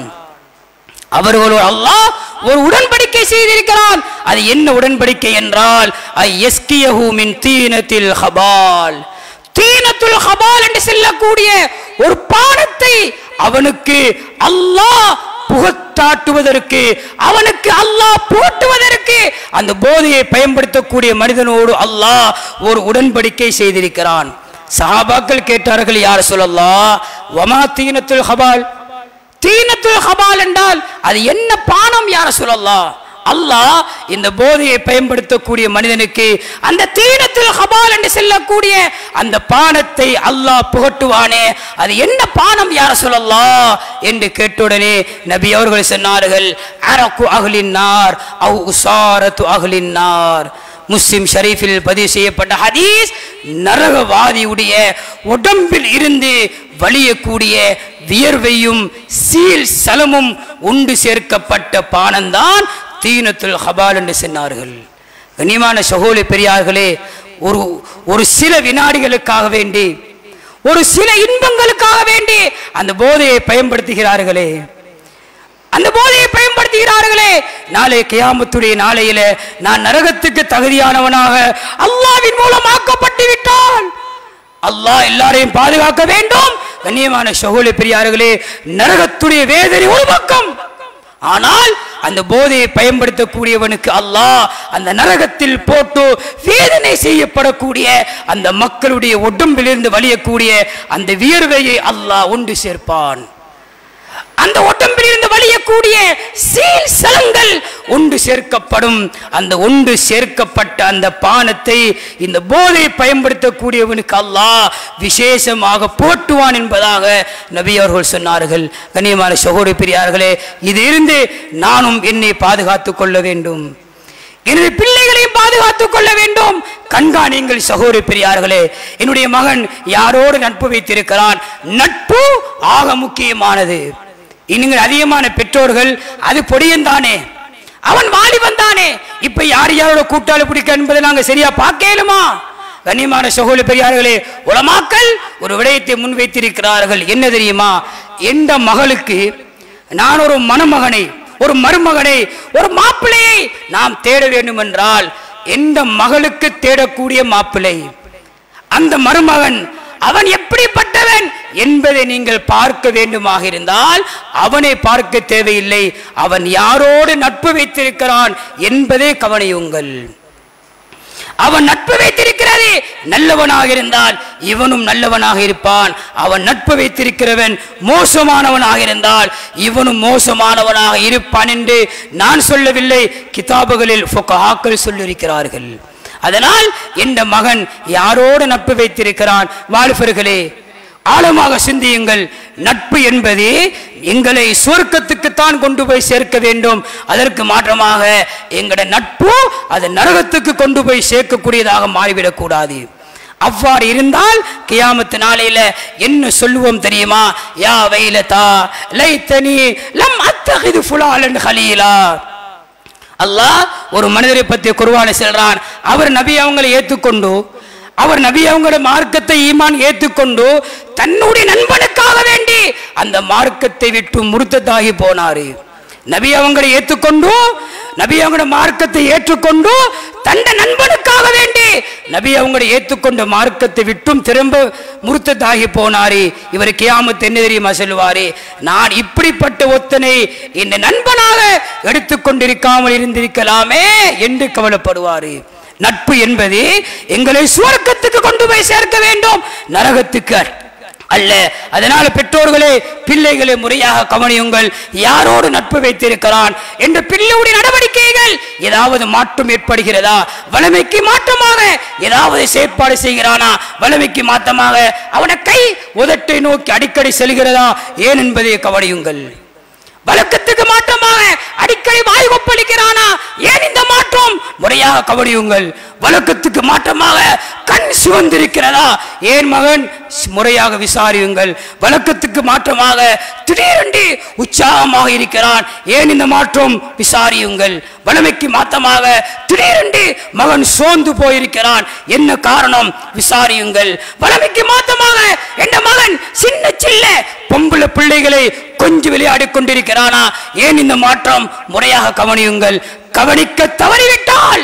அவர்களோடு அல்லாஹ் ஒரு உடன்படிக்கை செய்திருக்கிறான் அது என்ன உடன்படிக்கை என்றால் ஐ எஸ்கியஹு மின் தீனத்தில் ஹபால் தீனத்துல் ஹபால் என்று சொல்லக்கூடிய ஒரு பானத்தை அவனுக்கு அல்லாஹ் புகத்தாட்டுவதற்கு அவனுக்கு அல்லாஹ் போட்டுவதற்கு அந்த போதையை பயன்படுத்தக்கூடிய மனிதனோடு அல்லாஹ் ஒரு உடன்படிக்கை செய்திருக்கிறான் சஹாபாக்கள் கேட்டார்கள் யார் சொல்லலாம் வமா தீனத்துல் ஹபால் தீனத்துல் ஹபால் என்றால் அது என்ன பானம் யார சொல்லலாம் அல்லாஹ் இந்த போதையை பயன்படுத்தக்கூடிய மனிதனுக்கு அந்த தீனத்துல் ஹபால் என்று சொல்லக்கூடிய அந்த பானத்தை அல்லாஹ் புகட்டுவானே அது என்ன பானம் யார சொல்லலாம் என்று கேட்டுடனே நபி அவர்கள் சொன்னார்கள் அரக்கு அகலின் நார் அவ் உசாரத்து அகலின் நார் முஸ்லிம் ஷரீஃபில் பதிவு செய்யப்பட்ட ஹதீஸ் நரகவாதியுடைய உடம்பில் இருந்து வலியக்கூடிய வியர்வையும் சீல் சலமும் உண்டு சேர்க்கப்பட்ட பானம்தான் தீனத்துல் ஹபால் என்று சொன்னார்கள் கண்ணியமான சகோலி பெரியார்களே ஒரு ஒரு சில வினாடிகளுக்காக வேண்டி ஒரு சில இன்பங்களுக்காக வேண்டி அந்த போதையை பயன்படுத்துகிறார்களே அந்த போதையை பயன்படுத்துகிறார்களே நாளை கியாமத்துடைய நாளையில நான் நரகத்துக்கு தகுதியானவனாக அல்லாவின் மூலம் ஆக்கப்பட்டு விட்டால் அல்லாஹ் எல்லாரையும் பாதுகாக்க வேண்டும் கண்ணியமான சகோல பெரியார்களே நரகத்துடைய வேதனை ஒரு பக்கம் ஆனால் அந்த போதையை பயன்படுத்தக்கூடியவனுக்கு அல்லாஹ் அந்த நரகத்தில் போட்டு வேதனை செய்யப்படக்கூடிய அந்த மக்களுடைய உடம்பிலிருந்து வலியக்கூடிய அந்த வியர்வையை அல்லாஹ் ஒன்று சேர்ப்பான் அந்த உடம்பிலிருந்து வலியக்கூடிய சீல் சலங்கள் ஒன்று சேர்க்கப்படும் அந்த ஒன்று சேர்க்கப்பட்ட அந்த பானத்தை இந்த போதை பயன்படுத்தக்கூடியவனுக்கு அல்லாஹ் விசேஷமாக போட்டுவான் என்பதாக நபி அவர்கள் சொன்னார்கள் கண்ணியமான சகோதரி பெரியார்களே இதிலிருந்து நானும் என்னை பாதுகாத்துக் கொள்ள வேண்டும் எனது பிள்ளைகளையும் பாதுகாத்துக் கொள்ள வேண்டும் கண்காணிங்கள் சகோதரி பெரியார்களே என்னுடைய மகன் யாரோடு நட்பு வைத்திருக்கிறான் நட்பு ஆக முக்கியமானது நீங்கள் அதிகமான பெற்றோர்கள் அது பொடியன்தானே அவன் வாலிபன் தானே இப்ப யார் யாரோட கூட்டாளி பிடிக்க என்பதை நாங்க சரியா பார்க்கலுமா கண்ணியமான சகோதரி பெரியார்களே உலமாக்கள் ஒரு விடயத்தை முன்வைத்திருக்கிறார்கள் என்ன தெரியுமா எந்த மகளுக்கு நான் ஒரு மணமகனை ஒரு மருமகனை ஒரு மாப்பிள்ளையை நாம் தேட வேண்டும் என்றால் எந்த மகளுக்கு தேடக்கூடிய மாப்பிள்ளை அந்த மருமகன் அவன் எப்படிப்பட்டவன் என்பதை நீங்கள் பார்க்க வேண்டுமாக இருந்தால் அவனை பார்க்க தேவையில்லை அவன் யாரோடு நட்பு வைத்திருக்கிறான் என்பதை கவனியுங்கள் அவன் நட்பு வைத்திருக்கிறது நல்லவனாக இருந்தால் இவனும் நல்லவனாக இருப்பான் அவன் நட்பு வைத்திருக்கிறவன் மோசமானவனாக இருந்தால் இவனும் மோசமானவனாக இருப்பான் என்று நான் சொல்லவில்லை கிதாபுகளில் ஃபுகஹாக்கள் சொல்லியிருக்கிறார்கள் அதனால் இந்த மகன் யாரோடு நட்பு வைத்திருக்கிறான் வாலிபர்களே ஆழமாக சிந்தியுங்கள் நட்பு என்பது எங்களை சுவர்க்கத்துக்குத்தான் கொண்டு போய் சேர்க்க வேண்டும் அதற்கு மாற்றமாக எங்களோட நட்பு அது நரகத்துக்கு கொண்டு போய் சேர்க்கக்கூடியதாக மாறிவிடக் கூடாது அவ்வாறு இருந்தால் கியாமத்து நாளையில என்ன சொல்லுவோம் தெரியுமா யா வைலதா லைத்தனி லம் அத்தகிது ஃபுலாலன் ஹலீலா அல்லாஹ் ஒரு மனிதரை பற்றி குர்வானை செல்றான் அவர் நபி அவங்களை ஏற்றுக்கொண்டு அவர் நபி அவங்களோட மார்க்கத்தை ஈமான் ஏற்றுக்கொண்டு தன்னுடைய நண்பனுக்காக வேண்டி அந்த மார்க்கத்தை விட்டு முறுத்ததாகி போனாரு நபி அவங்களை ஏற்றுக்கொண்டு நபி அவங்களோட மார்க்கத்தை ஏற்றுக்கொண்டு தந்த நண்பனுக்காக வேண்டி நபி அவங்களை ஏற்றுக்கொண்ட மார்க்கத்தை விட்டும் திரும்ப முறுத்ததாகி போனாரு இவர் கியாமத்து என்ன தெரியுமா சொல்லுவாரு நான் இப்படிப்பட்ட ஒத்தனை இந்த நண்பனாக எடுத்துக்கொண்டிருக்காமல் இருந்திருக்கலாமே என்று கவலைப்படுவாரு நட்பு என்பது எங்களை சுவர்க்கத்துக்கு கொண்டு போய் சேர்க்க வேண்டும் நரகத்துக்கு அல்ல அதனால பெற்றோர்களே பிள்ளைகளை முறையாக கவனியுங்கள் யாரோடு நட்பு வைத்திருக்கிறான் என்ற பிள்ளையுடைய நடவடிக்கைகள் ஏதாவது மாற்றம் ஏற்படுகிறதா வலிமைக்கு மாற்றமாக ஏதாவது செயற்பாடு செய்கிறானா வலிமைக்கு மாற்றமாக அவன கை உதட்டை நோக்கி அடிக்கடி செல்கிறதா ஏன் என்பதை கவனியுங்கள் வழக்கத்துக்கு மாற்றமாக அடிக்கடி வாய் கொப்பளிக்கிறானா ஏன் இந்த மாற்றம் முறையாக கவனியுங்கள் வழக்கத்துக்கு மாற்றமாக கண் சிவந்திருக்கிறதா ஏன் மகன் முறையாக விசாரியுங்கள் வழக்கத்துக்கு மாற்றமாக திடீரென்று உற்சாகமாக இருக்கிறான் ஏன் இந்த மாற்றம் விசாரியுங்கள் வலிமைக்கு மாற்றமாக திடீரென்று மகன் சோர்ந்து போயிருக்கிறான் என்ன காரணம் விசாரியுங்கள் வலிமைக்கு மாற்றமாக என் மகன் சின்ன சில்ல பொம்பளை பிள்ளைகளை கொஞ்சம் விளையாடிக் கொண்டிருக்கிறானா ஏன் இந்த மாற்றம் முறையாக கவனியுங்கள் கவனிக்க தவறிவிட்டால்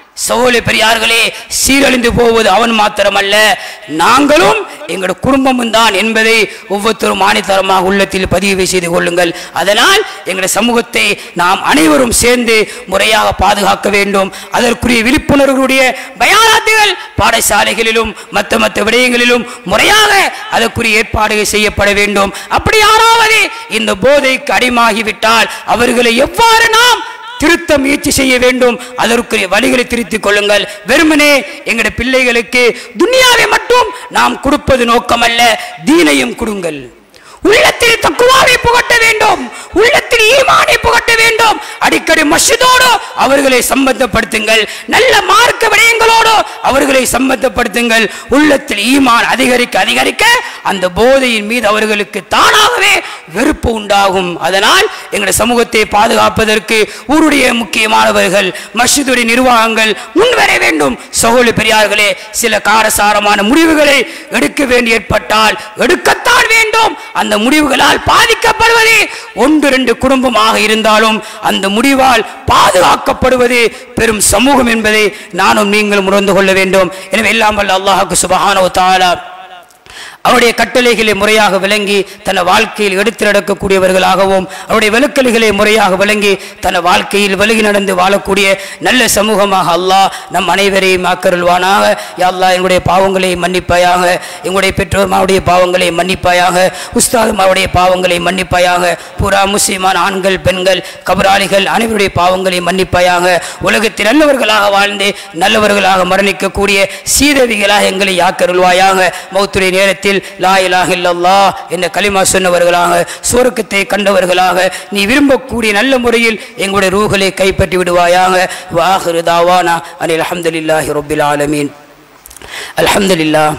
சோழ பெரியார்களே சீரழிந்து போவது அவன் மாத்திரமல்ல நாங்களும் எங்களோட குடும்பமும் தான் என்பதை ஒவ்வொருத்தரும் ஆணித்தரமாக உள்ளத்தில் பதிவு செய்து கொள்ளுங்கள் அதனால் எங்களுடைய சமூகத்தை நாம் அனைவரும் சேர்ந்து முறையாக பாதுகாக்க வேண்டும் அதற்குரிய விழிப்புணர்வுடைய பயானாத்துகள் பாடசாலைகளிலும் மற்ற மற்ற விடயங்களிலும் முறையாக அதற்குரிய ஏற்பாடுகள் செய்யப்பட வேண்டும் அப்படி யாராவது இந்த போதைக்கு அடிமாகிவிட்டால் அவர்களை எவ்வாறு நாம் திருத்த முயற்சி செய்ய வேண்டும் அதற்குரிய வழிகளை திருத்திக் கொள்ளுங்கள் வெறுமனே எங்களுடைய பிள்ளைகளுக்கு துனியாவை மட்டும் நாம் கொடுப்பது நோக்கமல்ல தீனையும் கொடுங்கள் உள்ளத்தில் தக்குவாவை புகட்ட வேண்டும் உள்ளத்தில் ஈமானை புகட்ட வேண்டும் அடிக்கடி மஸ்ஜிதோடு அவர்களை சம்பந்தப்படுத்துங்கள் நல்ல மார்க்க விடயங்களோடு அவர்களை சம்பந்தப்படுத்துங்கள் உள்ளத்தில் ஈமான் அதிகரிக்க அதிகரிக்க அந்த போதையின் மீது அவர்களுக்கு தானாகவே வெறுப்பு உண்டாகும் அதனால் எங்களுடைய சமூகத்தை பாதுகாப்பதற்கு ஊருடைய முக்கியமானவர்கள் மஸ்ஜிதுடைய நிர்வாகங்கள் முன்வர வேண்டும் சகோதரி பெரியார்களே சில காரசாரமான முடிவுகளை எடுக்க வேண்டி ஏற்பட்டால் எடுக்கத்தான் வேண்டும் அந்த முடிவுகளால் பாதிக்கப்படுவது ஒன்று ரெண்டு குடும்பமாக இருந்தாலும் அந்த முடிவால் பாதுகாக்கப்படுவது பெரும் சமூகம் என்பதை நானும் நீங்களும் உணர்ந்து கொள்ள வேண்டும் எனவே எல்லாம் வல்ல அல்லாஹுக்கு சுபஹானோ தாலா அவருடைய கட்டளைகளை முறையாக விளங்கி தன் வாழ்க்கையில் எடுத்து நடக்கக்கூடியவர்களாகவும் அவருடைய வெளுக்கல்களை முறையாக விளங்கி தன் வாழ்க்கையில் விலகி நடந்து வாழக்கூடிய நல்ல சமூகமாக அல்லாஹ் நம் அனைவரையும் ஆக்கருள்வானாக யா அல்லாஹ் எங்களுடைய பாவங்களை மன்னிப்பாயாக எங்களுடைய பெற்றோர் மாவுடைய பாவங்களை மன்னிப்பாயாக உஸ்தாது மாவுடைய பாவங்களை மன்னிப்பாயாக புறா முஸ்லிமான ஆண்கள் பெண்கள் கபராளிகள் அனைவருடைய பாவங்களை மன்னிப்பாயாக உலகத்தில் நல்லவர்களாக வாழ்ந்து நல்லவர்களாக மரணிக்கக்கூடிய சீதவிகளாக எங்களை யாக்கருள்வாயாக மௌத்துடைய நேரத்தில் லா இலாஹ இல்லல்லாஹ் என்ற கலிமா சொன்னவர்களாக சுவர்க்கத்தை கண்டவர்களாக நீ விரும்பக்கூடிய நல்ல முறையில் எங்களுடைய ரூகளை கைப்பற்றி விடுவாயாக வாஹிரு தாவானா அனில் அல்ஹம்துலில்லாஹி ரப்பில் ஆலமீன் அல்ஹம்துலில்லாஹ்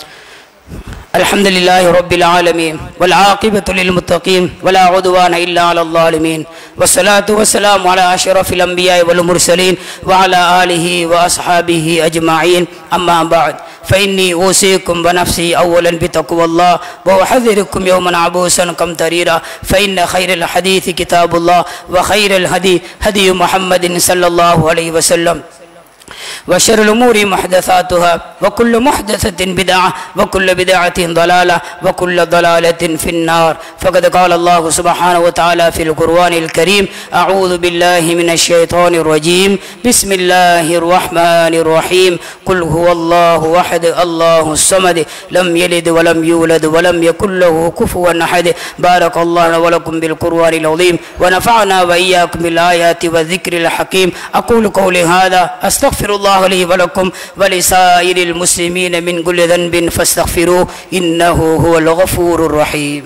الحمد لله رب العالمين والعاقبة للمتقين ولا عدوان إلا على الظالمين والصلاة والسلام على أشرف الأنبياء والمرسلين وعلى آله وأصحابه أجمعين أما بعد فإني أوصيكم ونفسي أولا بتقوى الله وأحذركم يوما عبوسا قمطريرا فإن خير الحديث كتاب الله وخير الهدي هدي محمد صلى الله عليه وسلم وشر الأمور محدثاتها وكل محدثة بدعة وكل بدعة ضلالة وكل ضلالة في النار فقد قال الله سبحانه وتعالى في القرآن الكريم أعوذ بالله من الشيطان الرجيم بسم الله الرحمن الرحيم قل هو الله أحد الله الصمد لم يلد ولم يولد ولم يكن له كفوا أحد بارك الله ولكم بالقرآن العظيم ونفعنا وإياكم بالآيات والذكر الحكيم أقول قولي هذا أستغفر الله لي ولكم ولسائر المسلمين من كل ذنب فاستغفروه إنه هو الغفور الرحيم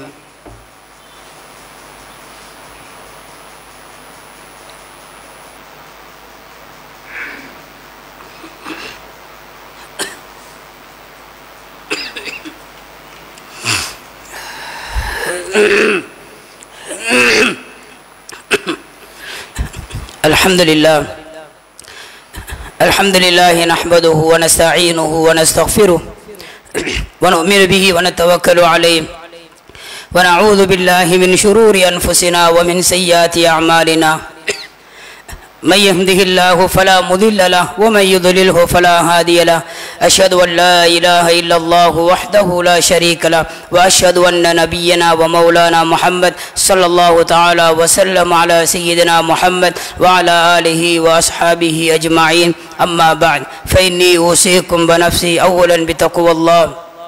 الحمد لله الحمد لله نحمده ونستعينه ونستغفره ونؤمن به ونتوكل عليه ونعوذ بالله من شرور أنفسنا ومن سيئات أعمالنا من يهده الله فلا مضل له ومن يضلله فلا هادي له أشهد أن لا إله إلا الله وحده لا شريك له وأشهد أن نبينا ومولانا محمد صلى الله تعالى وسلم على سيدنا محمد وعلى آله وأصحابه أجمعين أما بعد فإني أوصيكم بنفسي أولا بتقوى الله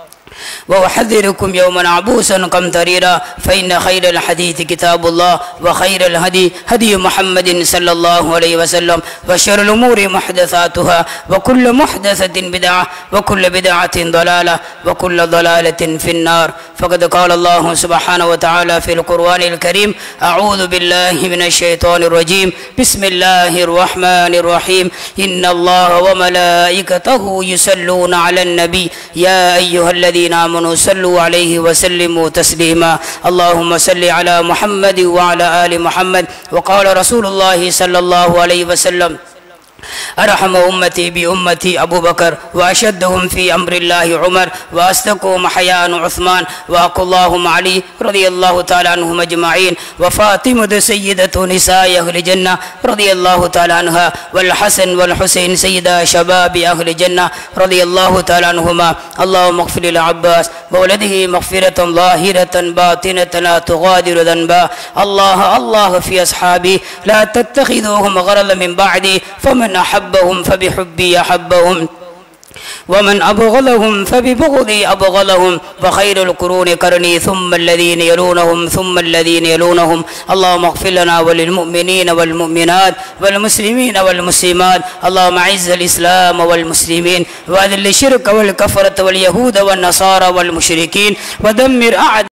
وأحذركم يوما عبوسا قمطريرا فإن خير الحديث كتاب الله وخير الهدي هدي محمد صلى الله عليه وسلم وشر الأمور محدثاتها وكل محدثة بدعة وكل بدعة ضلالة وكل ضلالة في النار فقد قال الله سبحانه وتعالى في القرآن الكريم أعوذ بالله من الشيطان الرجيم بسم الله الرحمن الرحيم إن الله وملائكته يصلون على النبي يا أيها الذين آمنوا صلوا عليه وسلموا تسليما اللهم صل على محمد وعلى آل محمد وقال رسول الله صلى الله عليه وسلم أرحم أمتي بأمتي أبو بكر وأشدهم في أمر الله عمر وأصدقهم حياء عثمان وأقول اللهم علي رضي الله تعالى عنهم أجمعين وفاطمة سيدة نساء أهل الجنة رضي الله تعالى عنها والحسن والحسين سيدا شباب أهل الجنة رضي الله تعالى عنهما اللهم اغفر للعباس وولده مغفرة ظاهرة باطنة لا تغادر ذنبا الله الله في أصحابي لا تتخذوهم غرضا من بعدي فمن أحبهم فبحبي أحبهم ومن أبغضهم فببغضي أبغضهم وخير القرون قرني ثم الذين يلونهم ثم الذين يلونهم اللهم اغفر لنا وللمؤمنين والمؤمنات والمسلمين والمسلمات اللهم أعز الإسلام والمسلمين وأذل الشرك والكفرة واليهود والنصارى والمشركين ودمر أعداء